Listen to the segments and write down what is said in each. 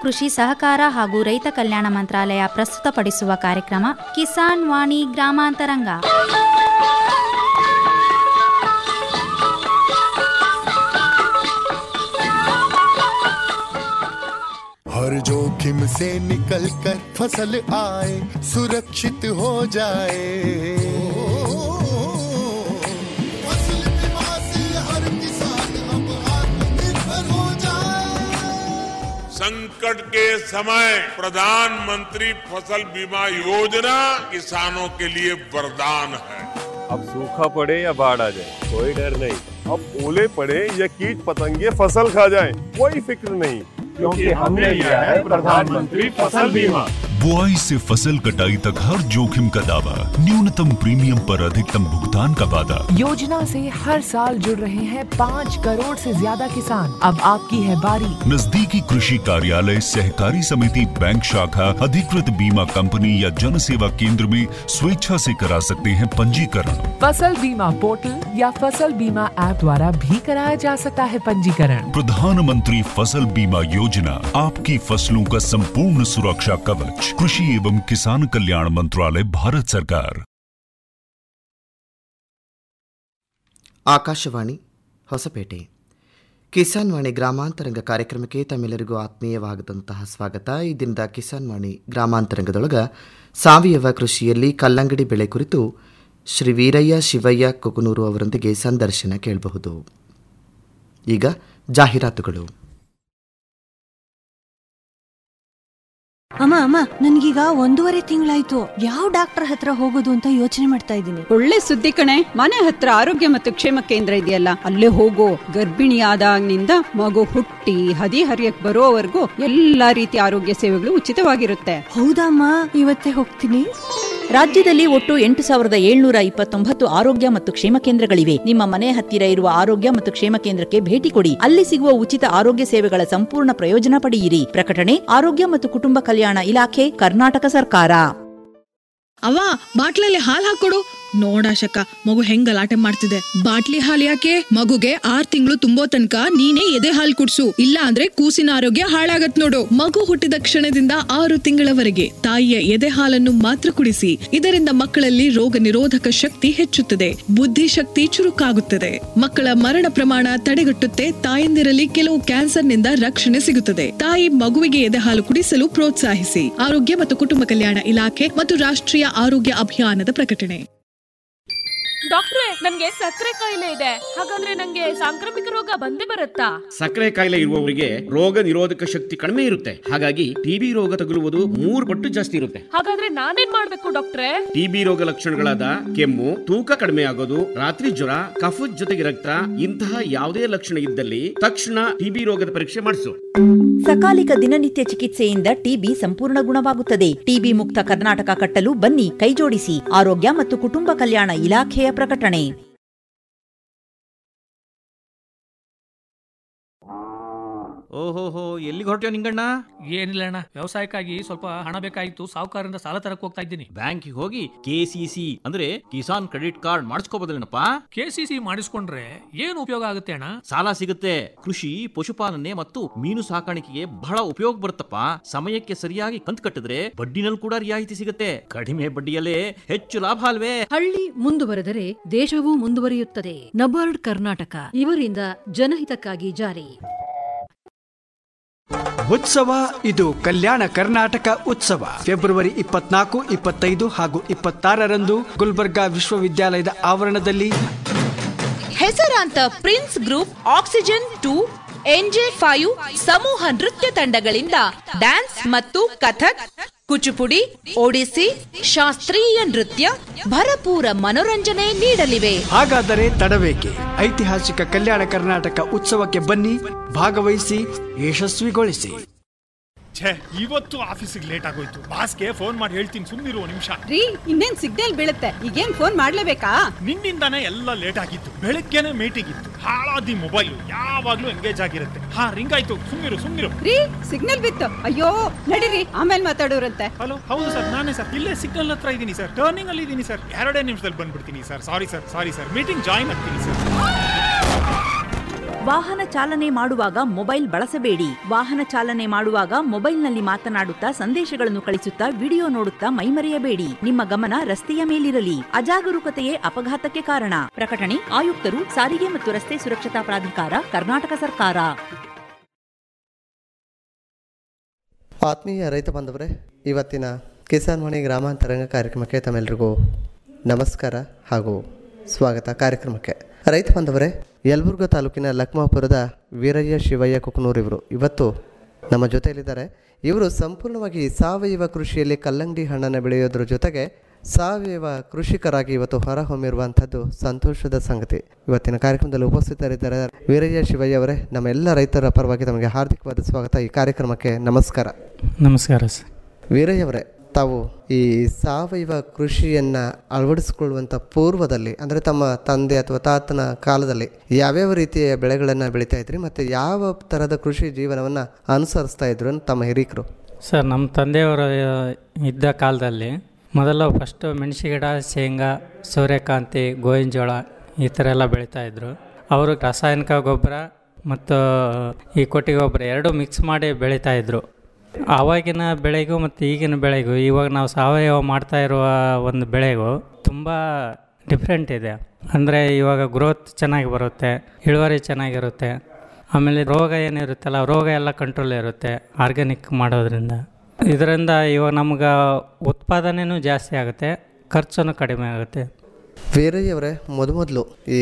ಕೃಷಿ ಸಹಕಾರ ಹಾಗೂ ರೈತ ಕಲ್ಯಾಣ ಮಂತ್ರಾಲಯ ಪ್ರಸ್ತುತಪಡಿಸುವ ಕಾರ್ಯಕ್ರಮ ಕಿಸಾನ್ ವಾಣಿ ಗ್ರಾಮಾಂತರಂಗ हर जोखिम से निकल कर फसल आए सुरक्षित हो जाए फसल बीमा से हर किसान अब आत्मनिर्भर हो जाए संकट के समय प्रधानमंत्री फसल बीमा योजना किसानों के लिए वरदान है अब सूखा पड़े या बाढ़ आ जाए कोई डर नहीं अब ओले पड़े या कीट पतंगे फसल खा जाए कोई फिक्र नहीं क्योंकि हमने लिया है प्रधानमंत्री फसल बीमा बुआई से फसल कटाई तक हर जोखिम का दावा न्यूनतम प्रीमियम पर अधिकतम भुगतान का वादा योजना से हर साल जुड़ रहे हैं पाँच करोड़ से ज्यादा किसान अब आपकी है बारी नजदीकी कृषि कार्यालय सहकारी समिति बैंक शाखा अधिकृत बीमा कंपनी या जन सेवा केंद्र में स्वेच्छा से करा सकते हैं पंजीकरण फसल बीमा पोर्टल या फसल बीमा ऐप द्वारा भी कराया जा सकता है पंजीकरण प्रधानमंत्री फसल बीमा योजना आपकी फसलों का संपूर्ण सुरक्षा कवच कृषि एवं किसान कल्याण मंत्रालय भारत सरकार ಆಕಾಶವಾಣಿ ಹೊಸಪೇಟೆ ಕಿಸಾನ್ ವಾಣಿ ಗ್ರಾಮಾಂತರಂಗ ಕಾರ್ಯಕ್ರಮಕ್ಕೆ ತಮ್ಮೆಲ್ಲರಿಗೂ ಆತ್ಮೀಯವಾಗದಂತಹ ಸ್ವಾಗತ ಈ ದಿನದ ಕಿಸಾನ್ ವಾಣಿ ಗ್ರಾಮಾಂತರಂಗದೊಳಗ ಸಾವಯವ ಕೃಷಿಯಲ್ಲಿ ಕಲ್ಲಂಗಡಿ ಬೆಳೆ ಕುರಿತು ಶ್ರೀ ವೀರಯ್ಯ ಶಿವಯ್ಯ ಕುಕನೂರು ಅವರೊಂದಿಗೆ ಸಂದರ್ಶನ ಕೇಳಬಹುದು ಈಗ ಜಾಹೀರಾತುಗಳು ಅಮ್ಮ ಅಮ್ಮ ನನ್ಗೀಗ ಒಂದೂವರೆ ತಿಂಗಳಾಯ್ತು ಯಾವ ಡಾಕ್ಟರ್ ಹತ್ರ ಹೋಗೋದು ಅಂತ ಯೋಚನೆ ಮಾಡ್ತಾ ಇದ್ದೀನಿ ಒಳ್ಳೆ ಸುದ್ದಿ ಕಣೆ ಮನೆ ಹತ್ರ ಆರೋಗ್ಯ ಮತ್ತು ಕ್ಷೇಮ ಕೇಂದ್ರ ಇದೆಯಲ್ಲ ಅಲ್ಲೇ ಹೋಗೋ ಗರ್ಭಿಣಿಯಾದಾಗಿನಿಂದ ಮಗು ಹುಟ್ಟಿ ಹದಿ ಹರಿಯಕ್ ಬರೋವರೆಗೂ ಎಲ್ಲಾ ರೀತಿಯ ಆರೋಗ್ಯ ಸೇವೆಗಳು ಉಚಿತವಾಗಿರುತ್ತೆ ಹೌದಮ್ಮ ಇವತ್ತೇ ಹೋಗ್ತೀನಿ ರಾಜ್ಯದಲ್ಲಿ ಒಟ್ಟು ಎಂಟು ಸಾವಿರದ ಏಳ್ನೂರ ಇಪ್ಪತ್ತೊಂಬತ್ತು ಆರೋಗ್ಯ ಮತ್ತು ಕ್ಷೇಮ ಕೇಂದ್ರಗಳಿವೆ ನಿಮ್ಮ ಮನೆ ಹತ್ತಿರ ಇರುವ ಆರೋಗ್ಯ ಮತ್ತು ಕ್ಷೇಮ ಕೇಂದ್ರಕ್ಕೆ ಭೇಟಿ ಕೊಡಿ ಅಲ್ಲಿ ಸಿಗುವ ಉಚಿತ ಆರೋಗ್ಯ ಸೇವೆಗಳ ಸಂಪೂರ್ಣ ಪ್ರಯೋಜನ ಪಡೆಯಿರಿ ಪ್ರಕಟಣೆ ಆರೋಗ್ಯ ಮತ್ತು ಕುಟುಂಬ ಕಲ್ಯಾಣ ಇಲಾಖೆ ಕರ್ನಾಟಕ ಸರ್ಕಾರ ಅವ್ವ ಬಾಟ್ಲಲ್ಲಿ ಹಾಲ್ ಹಾಕೊಡು ನೋಡಾಶಕ ಮಗು ಹೆಂಗ್ ಗಲಾಟೆ ಮಾಡ್ತಿದೆ ಬಾಟ್ಲಿ ಹಾಲ್ ಯಾಕೆ ಮಗುಗೆ ಆರ್ ತಿಂಗಳು ತುಂಬೋ ತನಕ ನೀನೇ ಎದೆ ಹಾಲ್ ಕುಡ್ಸು ಇಲ್ಲ ಅಂದ್ರೆ ಕೂಸಿನ ಆರೋಗ್ಯ ಹಾಳಾಗತ್ ನೋಡು ಮಗು ಹುಟ್ಟಿದ ಕ್ಷಣದಿಂದ ಆರು ತಿಂಗಳವರೆಗೆ ತಾಯಿಯ ಎದೆ ಹಾಲನ್ನು ಮಾತ್ರ ಕುಡಿಸಿ ಇದರಿಂದ ಮಕ್ಕಳಲ್ಲಿ ರೋಗ ನಿರೋಧಕ ಶಕ್ತಿ ಹೆಚ್ಚುತ್ತದೆ ಬುದ್ಧಿಶಕ್ತಿ ಚುರುಕಾಗುತ್ತದೆ ಮಕ್ಕಳ ಮರಣ ಪ್ರಮಾಣ ತಡೆಗಟ್ಟುತ್ತೆ ತಾಯಂದಿರಲ್ಲಿ ಕೆಲವು ಕ್ಯಾನ್ಸರ್ನಿಂದ ರಕ್ಷಣೆ ಸಿಗುತ್ತದೆ ತಾಯಿ ಮಗುವಿಗೆ ಎದೆ ಹಾಲು ಕುಡಿಸಲು ಪ್ರೋತ್ಸಾಹಿಸಿ ಆರೋಗ್ಯ ಮತ್ತು ಕುಟುಂಬ ಕಲ್ಯಾಣ ಇಲಾಖೆ ಮತ್ತು ರಾಷ್ಟ್ರೀಯ ಆರೋಗ್ಯ ಅಭಿಯಾನದ ಪ್ರಕಟಣೆ ಡಾಕ್ಟ್ರೆ ನನ್ಗೆ ಸಕ್ಕರೆ ಕಾಯಿಲೆ ಇದೆ ಹಾಗಂದ್ರೆ ನಂಗೆ ಸಾಂಕ್ರಾಮಿಕ ರೋಗ ಬಂದೇ ಬರುತ್ತಾ ಸಕ್ಕರೆ ಕಾಯಿಲೆ ಇರುವವರಿಗೆ ರೋಗ ನಿರೋಧಕ ಶಕ್ತಿ ಕಡಿಮೆ ಇರುತ್ತೆ ಹಾಗಾಗಿ ಟಿಬಿ ರೋಗ ತಗುಲುವುದು ಮೂರು ಪಟ್ಟು ಜಾಸ್ತಿ ಇರುತ್ತೆ ಹಾಗಾದ್ರೆ ನಾನೇನ್ ಮಾಡ್ಬೇಕು ಡಾಕ್ಟ್ರೆ ಟಿಬಿ ರೋಗ ಲಕ್ಷಣಗಳಾದ ಕೆಮ್ಮು ತೂಕ ಕಡಿಮೆ ಆಗೋದು ರಾತ್ರಿ ಜ್ವರ ಕಫದ ಜೊತೆಗೆ ರಕ್ತ ಇಂತಹ ಯಾವುದೇ ಲಕ್ಷಣ ಇದ್ದಲ್ಲಿ ತಕ್ಷಣ ಟಿಬಿ ರೋಗದ ಪರೀಕ್ಷೆ ಮಾಡಿಸು ಸಕಾಲಿಕ ದಿನನಿತ್ಯ ಚಿಕಿತ್ಸೆಯಿಂದ ಟಿಬಿ ಸಂಪೂರ್ಣ ಗುಣವಾಗುತ್ತದೆ ಟಿಬಿ ಮುಕ್ತ ಕರ್ನಾಟಕ ಕಟ್ಟಲು ಬನ್ನಿ ಕೈಜೋಡಿಸಿ ಆರೋಗ್ಯ ಮತ್ತು ಕುಟುಂಬ ಕಲ್ಯಾಣ ಇಲಾಖೆಯ ಪ್ರಕಟಣೆ ಓಹೋಹೋ ಎಲ್ಲಿಗೆ ಹೊರಟ್ಯೋ ನಿಂಗಣ್ಣ ಏನಿಲ್ಲ ಅಣ್ಣ ವ್ಯವಸಾಯಕ್ಕಾಗಿ ಸ್ವಲ್ಪ ಹಣ ಬೇಕಾಗಿತ್ತು ಸಾಹುಕಾರರಿಂದ ಸಾಲ ತರಕ್ ಹೋಗ್ತಾ ಇದ್ದೀನಿ ಬ್ಯಾಂಕಿಗೆ ಹೋಗಿ ಕೆ ಸಿ ಸಿ ಅಂದ್ರೆ ಕಿಸಾನ್ ಕ್ರೆಡಿಟ್ ಕಾರ್ಡ್ ಮಾಡಿಸ್ಕೋಬೋದಲ್ಲೇನಪ್ಪ ಕೆ ಸಿ ಸಿ ಮಾಡಿಸ್ಕೊಂಡ್ರೆ ಏನು ಉಪಯೋಗ ಆಗುತ್ತೆ ಅಣ್ಣ ಸಾಲ ಸಿಗುತ್ತೆ ಕೃಷಿ ಪಶುಪಾಲನೆ ಮತ್ತು ಮೀನು ಸಾಕಾಣಿಕೆಗೆ ಬಹಳ ಉಪಯೋಗ ಬರುತ್ತಪ್ಪ ಸಮಯಕ್ಕೆ ಸರಿಯಾಗಿ ಕಂತು ಕಟ್ಟಿದ್ರೆ ಬಡ್ಡಿನಲ್ಲಿ ಕೂಡ ರಿಯಾಯಿತಿ ಸಿಗುತ್ತೆ ಕಡಿಮೆ ಬಡ್ಡಿಯಲ್ಲೇ ಹೆಚ್ಚು ಲಾಭ ಅಲ್ವೇ ಹಳ್ಳಿ ಮುಂದುವರೆದರೆ ದೇಶವೂ ಮುಂದುವರಿಯುತ್ತದೆ ನಬಾರ್ಡ್ ಕರ್ನಾಟಕ ಇವರಿಂದ ಜನಹಿತಕ್ಕಾಗಿ ಜಾರಿ ಉತ್ಸವ ಇದು ಕಲ್ಯಾಣ ಕರ್ನಾಟಕ ಉತ್ಸವ ಫೆಬ್ರವರಿ ಇಪ್ಪತ್ನಾಲ್ಕು ಇಪ್ಪತ್ತೈದು ಹಾಗೂ ಇಪ್ಪತ್ತಾರರಂದು ಗುಲ್ಬರ್ಗಾ ವಿಶ್ವವಿದ್ಯಾಲಯದ ಆವರಣದಲ್ಲಿ ಹೆಸರಾಂತ prince group oxygen two NJ five ಸಮೂಹ ನೃತ್ಯ ತಂಡಗಳಿಂದ ಡ್ಯಾನ್ಸ್ ಮತ್ತು ಕಥಕ್ ಕುಚುಪುಡಿ ಒಡಿಸಿ ಶಾಸ್ತ್ರೀಯ ನೃತ್ಯ ಭರಪೂರ ಮನೋರಂಜನೆ ನೀಡಲಿವೆ ಹಾಗಾದರೆ ತಡಬೇಕೆ ಐತಿಹಾಸಿಕ ಕಲ್ಯಾಣ ಕರ್ನಾಟಕ ಉತ್ಸವಕ್ಕೆ ಬನ್ನಿ ಭಾಗವಹಿಸಿ ಯಶಸ್ವಿಗೊಳಿಸಿ ಛೇ ಇವತ್ತು ಆಫೀಸಿಗೆ ಲೇಟ್ ಆಗೋಯ್ತು ಬಾಸ್ಗೆ ಫೋನ್ ಮಾಡಿ ಹೇಳ್ತೀನಿ ಸುಮ್ಮನಿರು ನಿಮಿಷ ರೀ ಇನ್ನೇನ್ ಸಿಗ್ನಲ್ ಬೀಳುತ್ತೆ ಈಗೇನ್ ಫೋನ್ ಮಾಡ್ಲೇಬೇಕಾ ನಿನ್ನಿಂದಾನೇ ಎಲ್ಲ ಲೇಟ್ ಆಗಿತ್ತು ಬೆಳಗ್ಗೆನೆ ಮೀಟಿಂಗ್ ಇತ್ತು ಹಾಳಾದಿ ಮೊಬೈಲ್ ಯಾವಾಗ್ಲೂ ಎಂಗೇಜ್ ಆಗಿರುತ್ತೆ ಹಾ ರಿಂಗ್ ಆಯ್ತು ಸುಮ್ಮನಿರು ಸುಮ್ಮನಿರು ರೀ ಸಿಗ್ನಲ್ ಬಿತ್ತು ಅಯ್ಯೋ ನಡೀರಿ ಆಮೇಲೆ ಮಾತಾಡೋರಂತೆ ಹಲೋ ಹೌದು ಸರ್ ನಾನೇ ಸರ್ ಇಲ್ಲೇ ಸಿಗ್ನಲ್ ಹತ್ರ ಇದ್ದೀನಿ ಸರ್ ಟರ್ನಿಂಗ್ ಅಲ್ಲಿ ಇದ್ದೀನಿ ಸರ್ ಎರಡೇ ನಿಮಿಷದಲ್ಲಿ ಬಂದ್ಬಿಡ್ತೀನಿ sir sorry sir sorry sir meeting join ಆಗ್ತೀನಿ ಸರ್ ವಾಹನ ಚಾಲನೆ ಮಾಡುವಾಗ ಮೊಬೈಲ್ ಬಳಸಬೇಡಿ ವಾಹನ ಚಾಲನೆ ಮಾಡುವಾಗ ಮೊಬೈಲ್ನಲ್ಲಿ ಮಾತನಾಡುತ್ತಾ ಸಂದೇಶಗಳನ್ನು ಕಳಿಸುತ್ತಾ ವಿಡಿಯೋ ನೋಡುತ್ತಾ ಮೈಮರೆಯಬೇಡಿ ನಿಮ್ಮ ಗಮನ ರಸ್ತೆಯ ಮೇಲಿರಲಿ ಅಜಾಗರೂಕತೆಯೇ ಅಪಘಾತಕ್ಕೆ ಕಾರಣ ಪ್ರಕಟಣೆ ಆಯುಕ್ತರು ಸಾರಿಗೆ ಮತ್ತು ರಸ್ತೆ ಸುರಕ್ಷತಾ ಪ್ರಾಧಿಕಾರ ಕರ್ನಾಟಕ ಸರ್ಕಾರ ಆತ್ಮೀಯ ರೈತ ಬಾಂಧವರೇ ಇವತ್ತಿನ ಕಿಸಾನ್ ವಾಣಿ ಗ್ರಾಮಾಂತರಂಗ ಕಾರ್ಯಕ್ರಮಕ್ಕೆ ತಮ್ಮೆಲ್ಲರಿಗೂ ನಮಸ್ಕಾರ ಹಾಗೂ ಸ್ವಾಗತ ಕಾರ್ಯಕ್ರಮಕ್ಕೆ ರೈತ ಬಾಂಧವರೇ ಯಲಬುರ್ಗಾ ತಾಲೂಕಿನ ಲಕ್ಮಾಪುರದ ವೀರಯ್ಯ ಶಿವಯ್ಯ ಕುಕನೂರ್ ಇವರು ಇವತ್ತು ನಮ್ಮ ಜೊತೆಯಲ್ಲಿದ್ದಾರೆ ಇವರು ಸಂಪೂರ್ಣವಾಗಿ ಸಾವಯವ ಕೃಷಿಯಲ್ಲಿ ಕಲ್ಲಂಗಡಿ ಹಣ್ಣನ್ನು ಬೆಳೆಯೋದ್ರ ಜೊತೆಗೆ ಸಾವಯವ ಕೃಷಿಕರಾಗಿ ಇವತ್ತು ಹೊರಹೊಮ್ಮಿರುವಂಥದ್ದು ಸಂತೋಷದ ಸಂಗತಿ ಇವತ್ತಿನ ಕಾರ್ಯಕ್ರಮದಲ್ಲಿ ಉಪಸ್ಥಿತರಿದ್ದಾರೆ ವೀರಯ್ಯ ಶಿವಯ್ಯ ಅವರೇ ನಮ್ಮ ಎಲ್ಲ ರೈತರ ಪರವಾಗಿ ತಮಗೆ ಹಾರ್ದಿಕವಾದ ಸ್ವಾಗತ ಈ ಕಾರ್ಯಕ್ರಮಕ್ಕೆ ನಮಸ್ಕಾರ ನಮಸ್ಕಾರ ಸರ್ ವೀರಯ್ಯ ಅವರೇ ತಾವು ಈ ಸಾವಯವ ಕೃಷಿಯನ್ನು ಅಳವಡಿಸಿಕೊಳ್ಳುವಂಥ ಪೂರ್ವದಲ್ಲಿ ಅಂದರೆ ತಮ್ಮ ತಂದೆ ಅಥವಾ ತಾತನ ಕಾಲದಲ್ಲಿ ಯಾವ್ಯಾವ ರೀತಿಯ ಬೆಳೆಗಳನ್ನು ಬೆಳೀತಾ ಇದ್ರಿ ಮತ್ತು ಯಾವ ಥರದ ಕೃಷಿ ಜೀವನವನ್ನು ಅನುಸರಿಸ್ತಾ ಇದ್ರು ಅಂತ ತಮ್ಮ ಹಿರೀಕರು ಸರ್ ನಮ್ಮ ತಂದೆಯವರು ಇದ್ದ ಕಾಲದಲ್ಲಿ ಮೊದಲು ಫಸ್ಟು ಮೆಣಸಿ ಗಿಡ ಶೇಂಗಾ ಸೂರ್ಯಕಾಂತಿ ಗೋವಿನ ಜೋಳ ಈ ಥರ ಎಲ್ಲ ಬೆಳೀತಾಯಿದ್ರು ಅವರು ರಾಸಾಯನಿಕ ಗೊಬ್ಬರ ಮತ್ತು ಈ ಕೊಟ್ಟಿಗೆ ಗೊಬ್ಬರ ಎರಡೂ ಮಿಕ್ಸ್ ಮಾಡಿ ಬೆಳೀತಾಯಿದ್ರು ಆವಾಗಿನ ಬೆಳೆಗೂ ಮತ್ತು ಈಗಿನ ಬೆಳೆಗೂ ಇವಾಗ ನಾವು ಸಾವಯವ ಮಾಡ್ತಾ ಇರುವ ಒಂದು ಬೆಳೆಗೂ ತುಂಬ ಡಿಫ್ರೆಂಟ್ ಇದೆ ಅಂದರೆ ಇವಾಗ ಗ್ರೋತ್ ಚೆನ್ನಾಗಿ ಬರುತ್ತೆ ಇಳುವರಿ ಚೆನ್ನಾಗಿರುತ್ತೆ ಆಮೇಲೆ ರೋಗ ಏನಿರುತ್ತಲ್ಲ ರೋಗ ಎಲ್ಲ ಕಂಟ್ರೋಲ್ ಇರುತ್ತೆ ಆರ್ಗ್ಯಾನಿಕ್ ಮಾಡೋದ್ರಿಂದ ಇದರಿಂದ ಇವಾಗ ನಮ್ಗೆ ಉತ್ಪಾದನೆಯೂ ಜಾಸ್ತಿ ಆಗುತ್ತೆ ಖರ್ಚು ಕಡಿಮೆ ಆಗುತ್ತೆ ವೀರಯ್ಯವರೇ ಮೊದಮೊದಲು ಈ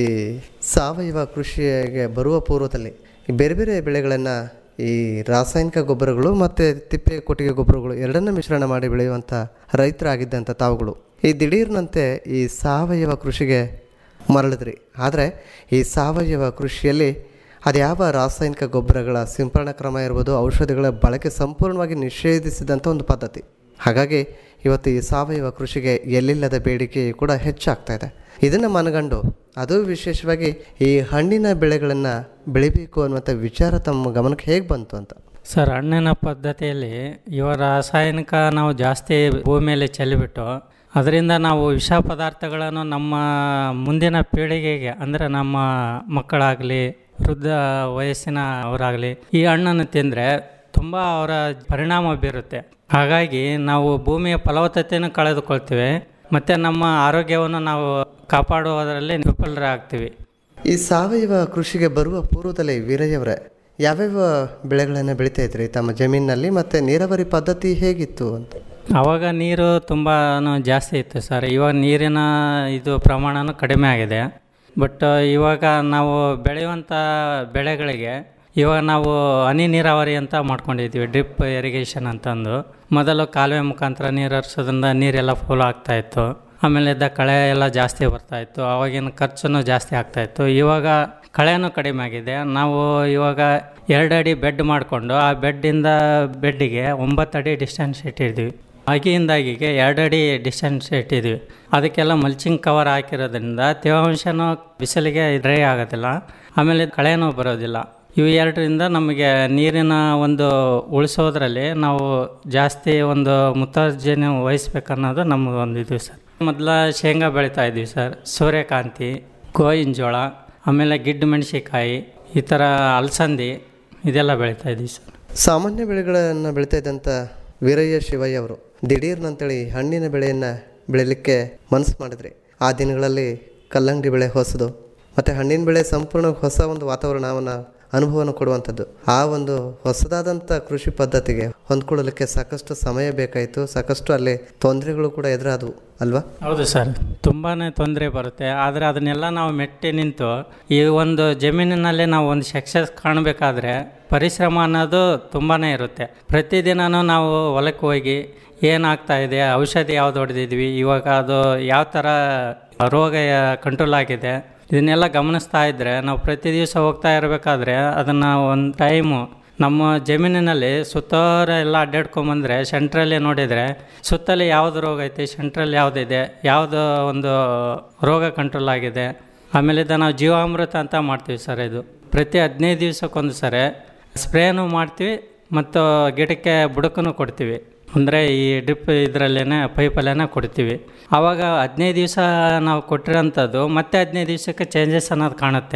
ಸಾವಯವ ಕೃಷಿಗೆ ಬರುವ ಪೂರ್ವದಲ್ಲಿ ಈ ಬೇರೆ ಬೇರೆ ಬೆಳೆಗಳನ್ನು ಈ ರಾಸಾಯನಿಕ ಗೊಬ್ಬರಗಳು ಮತ್ತು ತಿಪ್ಪೆ ಕೊಟ್ಟಿಗೆ ಗೊಬ್ಬರಗಳು ಎರಡನ್ನ ಮಿಶ್ರಣ ಮಾಡಿ ಬೆಳೆಯುವಂಥ ರೈತರಾಗಿದ್ದಂಥ ತಾವುಗಳು ಈ ದಿಢೀರ್ನಂತೆ ಈ ಸಾವಯವ ಕೃಷಿಗೆ ಮರಳಿದ್ರಿ ಆದರೆ ಈ ಸಾವಯವ ಕೃಷಿಯಲ್ಲಿ ಅದ್ಯಾವ ರಾಸಾಯನಿಕ ಗೊಬ್ಬರಗಳ ಸಿಂಪರಣಾ ಕ್ರಮ ಇರ್ಬೋದು ಔಷಧಿಗಳ ಬಳಕೆ ಸಂಪೂರ್ಣವಾಗಿ ನಿಷೇಧಿಸಿದಂಥ ಒಂದು ಪದ್ಧತಿ ಹಾಗಾಗಿ ಇವತ್ತು ಈ ಸಾವಯವ ಕೃಷಿಗೆ ಎಲ್ಲಿಲ್ಲದ ಬೇಡಿಕೆ ಕೂಡ ಹೆಚ್ಚಾಗ್ತಾ ಇದೆ ಇದನ್ನು ಮನಗಂಡು ಅದು ವಿಶೇಷವಾಗಿ ಈ ಹಣ್ಣಿನ ಬೆಳೆಗಳನ್ನು ಬೆಳಿಬೇಕು ಅನ್ನುವಂಥ ವಿಚಾರ ತಮ್ಮ ಗಮನಕ್ಕೆ ಹೇಗೆ ಬಂತು ಅಂತ ಸರ್ ಹಣ್ಣಿನ ಪದ್ಧತಿಯಲ್ಲಿ ಇವಾಗ ರಾಸಾಯನಿಕ ನಾವು ಜಾಸ್ತಿ ಭೂಮಿಯಲ್ಲಿ ಚೆಲ್ಲಿಬಿಟ್ಟು ಅದರಿಂದ ನಾವು ವಿಷ ಪದಾರ್ಥಗಳನ್ನು ನಮ್ಮ ಮುಂದಿನ ಪೀಳಿಗೆಗೆ ಅಂದರೆ ನಮ್ಮ ಮಕ್ಕಳಾಗಲಿ ವೃದ್ಧ ವಯಸ್ಸಿನ ಅವರಾಗಲಿ ಈ ಹಣ್ಣನ್ನು ತಿಂದರೆ ತುಂಬ ಅವರ ಪರಿಣಾಮ ಬೀರುತ್ತೆ ಹಾಗಾಗಿ ನಾವು ಭೂಮಿಯ ಫಲವತ್ತತೆಯನ್ನು ಕಳೆದುಕೊಳ್ತೀವಿ ಮತ್ತು ನಮ್ಮ ಆರೋಗ್ಯವನ್ನು ನಾವು ಕಾಪಾಡುವುದರಲ್ಲಿ ವಿಫಲರಾಗ್ತೀವಿ ಈ ಸಾವಯವ ಕೃಷಿಗೆ ಬರುವ ಪೂರ್ವದಲ್ಲಿ ವೀರಯ್ಯವರೇ ಯಾವ್ಯಾವ ಬೆಳೆಗಳನ್ನು ಬೆಳೀತಾ ಇದ್ರಿ ತಮ್ಮ ಜಮೀನಿನಲ್ಲಿ ಮತ್ತು ನೀರಾವರಿ ಪದ್ಧತಿ ಹೇಗಿತ್ತು ಅಂತ ಆವಾಗ ನೀರು ತುಂಬ ಜಾಸ್ತಿ ಇತ್ತು ಸರ್ ಇವಾಗ ನೀರಿನ ಇದು ಪ್ರಮಾಣನೂ ಕಡಿಮೆ ಆಗಿದೆ ಬಟ್ ಇವಾಗ ನಾವು ಬೆಳೆಯುವಂಥ ಬೆಳೆಗಳಿಗೆ ಇವಾಗ ನಾವು ಹನಿ ನೀರಾವರಿ ಅಂತ ಮಾಡ್ಕೊಂಡಿದ್ವಿ ಡ್ರಿಪ್ ಇರಿಗೇಷನ್ ಅಂತಂದು ಮೊದಲು ಕಾಲುವೆ ಮುಖಾಂತರ ನೀರು ಹರಿಸೋದ್ರಿಂದ ನೀರೆಲ್ಲ ಫುಲ್ ಆಗ್ತಾಯಿತ್ತು ಆಮೇಲೆ ಇದ್ದ ಕಳೆ ಎಲ್ಲ ಜಾಸ್ತಿ ಬರ್ತಾಯಿತ್ತು ಆವಾಗಿನ ಖರ್ಚು ಜಾಸ್ತಿ ಆಗ್ತಾಯಿತ್ತು ಇವಾಗ ಕಳೆನೂ ಕಡಿಮೆ ಆಗಿದೆ ನಾವು ಇವಾಗ ಎರಡು ಅಡಿ ಬೆಡ್ ಮಾಡಿಕೊಂಡು ಆ ಬೆಡ್ಡಿಂದ ಬೆಡ್ಡಿಗೆ ಒಂಬತ್ತು ಅಡಿ ಡಿಸ್ಟೆನ್ಸ್ ಇಟ್ಟಿದ್ವಿ ಅಗಿಯಿಂದ ಅಗಿಗೆ ಎರಡು ಅಡಿ ಡಿಸ್ಟೆನ್ಸ್ ಇಟ್ಟಿದ್ವಿ ಅದಕ್ಕೆಲ್ಲ ಮಲ್ಚಿಂಗ್ ಕವರ್ ಹಾಕಿರೋದ್ರಿಂದ ತೇವಾಂಶನೂ ಬಿಸಿಲಿಗೆ ಡ್ರೈ ಆಗೋದಿಲ್ಲ ಆಮೇಲೆ ಕಳೆನೂ ಬರೋದಿಲ್ಲ ಇವು ಎರಡರಿಂದ ನಮಗೆ ನೀರಿನ ಒಂದು ಉಳಿಸೋದ್ರಲ್ಲಿ ನಾವು ಜಾಸ್ತಿ ಒಂದು ಮುತರ್ಜನೆ ವಹಿಸ್ಬೇಕನ್ನೋದು ನಮಗೆ ಒಂದು ಇದು ಸರ್ ಮೊದಲ ಶೇಂಗಾ ಬೆಳೀತಾ ಇದ್ವಿ ಸರ್ ಸೂರ್ಯಕಾಂತಿ ಗೋವಿನ ಜೋಳ ಆಮೇಲೆ ಗಿಡ್ಡ ಮೆಣಸಿಕಾಯಿ ಈ ಥರ ಅಲಸಂದಿ ಇದೆಲ್ಲ ಬೆಳೀತಾ ಇದ್ವಿ ಸರ್ ಸಾಮಾನ್ಯ ಬೆಳೆಗಳನ್ನು ಬೆಳೀತಾ ಇದ್ದಂಥ ವೀರಯ್ಯ ಶಿವಯ್ಯ ಅವರು ದಿಢೀರ್ನಂತೇಳಿ ಹಣ್ಣಿನ ಬೆಳೆಯನ್ನು ಬೆಳೀಲಿಕ್ಕೆ ಮನಸ್ಸು ಮಾಡಿದ್ರಿ ಆ ದಿನಗಳಲ್ಲಿ ಕಲ್ಲಂಗಡಿ ಬೆಳೆ ಹೊಸದು ಮತ್ತು ಹಣ್ಣಿನ ಬೆಳೆ ಸಂಪೂರ್ಣ ಹೊಸ ಒಂದು ವಾತಾವರಣವನ್ನು ಅನುಭವವನ್ನು ಕೊಡುವಂಥದ್ದು ಆ ಒಂದು ಹೊಸದಾದಂಥ ಕೃಷಿ ಪದ್ಧತಿಗೆ ಹೊಂದ್ಕೊಳ್ಳಲಿಕ್ಕೆ ಸಾಕಷ್ಟು ಸಮಯ ಬೇಕಾಯಿತು ಸಾಕಷ್ಟು ಅಲ್ಲಿ ತೊಂದರೆಗಳು ಕೂಡ ಎದುರಾದವು ಅಲ್ವಾ ಹೌದು ಸರ್ ತುಂಬಾ ತೊಂದರೆ ಬರುತ್ತೆ ಆದರೆ ಅದನ್ನೆಲ್ಲ ನಾವು ಮೆಟ್ಟಿ ನಿಂತು ಈ ಒಂದು ಜಮೀನಿನಲ್ಲಿ ನಾವು ಒಂದು ಸಕ್ಸಸ್ ಕಾಣಬೇಕಾದ್ರೆ ಪರಿಶ್ರಮ ಅನ್ನೋದು ತುಂಬಾ ಇರುತ್ತೆ ಪ್ರತಿದಿನವೂ ನಾವು ಹೊಲಕ್ಕೆ ಹೋಗಿ ಏನಾಗ್ತಾ ಇದೆ ಔಷಧಿ ಯಾವ್ದು ಹೊಡೆದಿದ್ವಿ ಇವಾಗ ಅದು ಯಾವ ಥರ ರೋಗ ಕಂಟ್ರೋಲ್ ಆಗಿದೆ ಇದನ್ನೆಲ್ಲ ಗಮನಿಸ್ತಾ ಇದ್ದರೆ ನಾವು ಪ್ರತಿ ದಿವಸ ಹೋಗ್ತಾ ಇರಬೇಕಾದ್ರೆ ಅದನ್ನು ಒಂದು ಟೈಮು ನಮ್ಮ ಜಮೀನಿನಲ್ಲಿ ಸುತ್ತೋರ ಎಲ್ಲ ಅಡ್ಡಾಡ್ಕೊಂಬಂದರೆ ಸೆಂಟ್ರಲ್ಲಿ ನೋಡಿದರೆ ಸುತ್ತಲ್ಲಿ ಯಾವುದು ರೋಗ ಐತಿ ಸೆಂಟ್ರಲ್ಲಿ ಯಾವುದಿದೆ ಯಾವುದು ಒಂದು ರೋಗ ಕಂಟ್ರೋಲ್ ಆಗಿದೆ ಆಮೇಲಿಂದ ನಾವು ಜೀವಾಮೃತ ಅಂತ ಮಾಡ್ತೀವಿ ಸರ್ ಇದು ಪ್ರತಿ ಹದಿನೈದು ದಿವಸಕ್ಕೊಂದು ಸರಿ ಸ್ಪ್ರೇನೂ ಮಾಡ್ತೀವಿ ಮತ್ತು ಗಿಡಕ್ಕೆ ಬುಡಕನ್ನು ಕೊಡ್ತೀವಿ ಅಂದರೆ ಈ ಡ್ರಿಪ್ ಇದರಲ್ಲೇ ಪೈಪಲ್ಲೇ ಕೊಡ್ತೀವಿ ಆವಾಗ ಹದಿನೈದು ದಿವಸ ನಾವು ಕೊಟ್ಟಿರೋಂಥದ್ದು ಮತ್ತೆ ಹದಿನೈದು ದಿವಸಕ್ಕೆ ಚೇಂಜಸ್ ಅನ್ನೋದು ಕಾಣುತ್ತೆ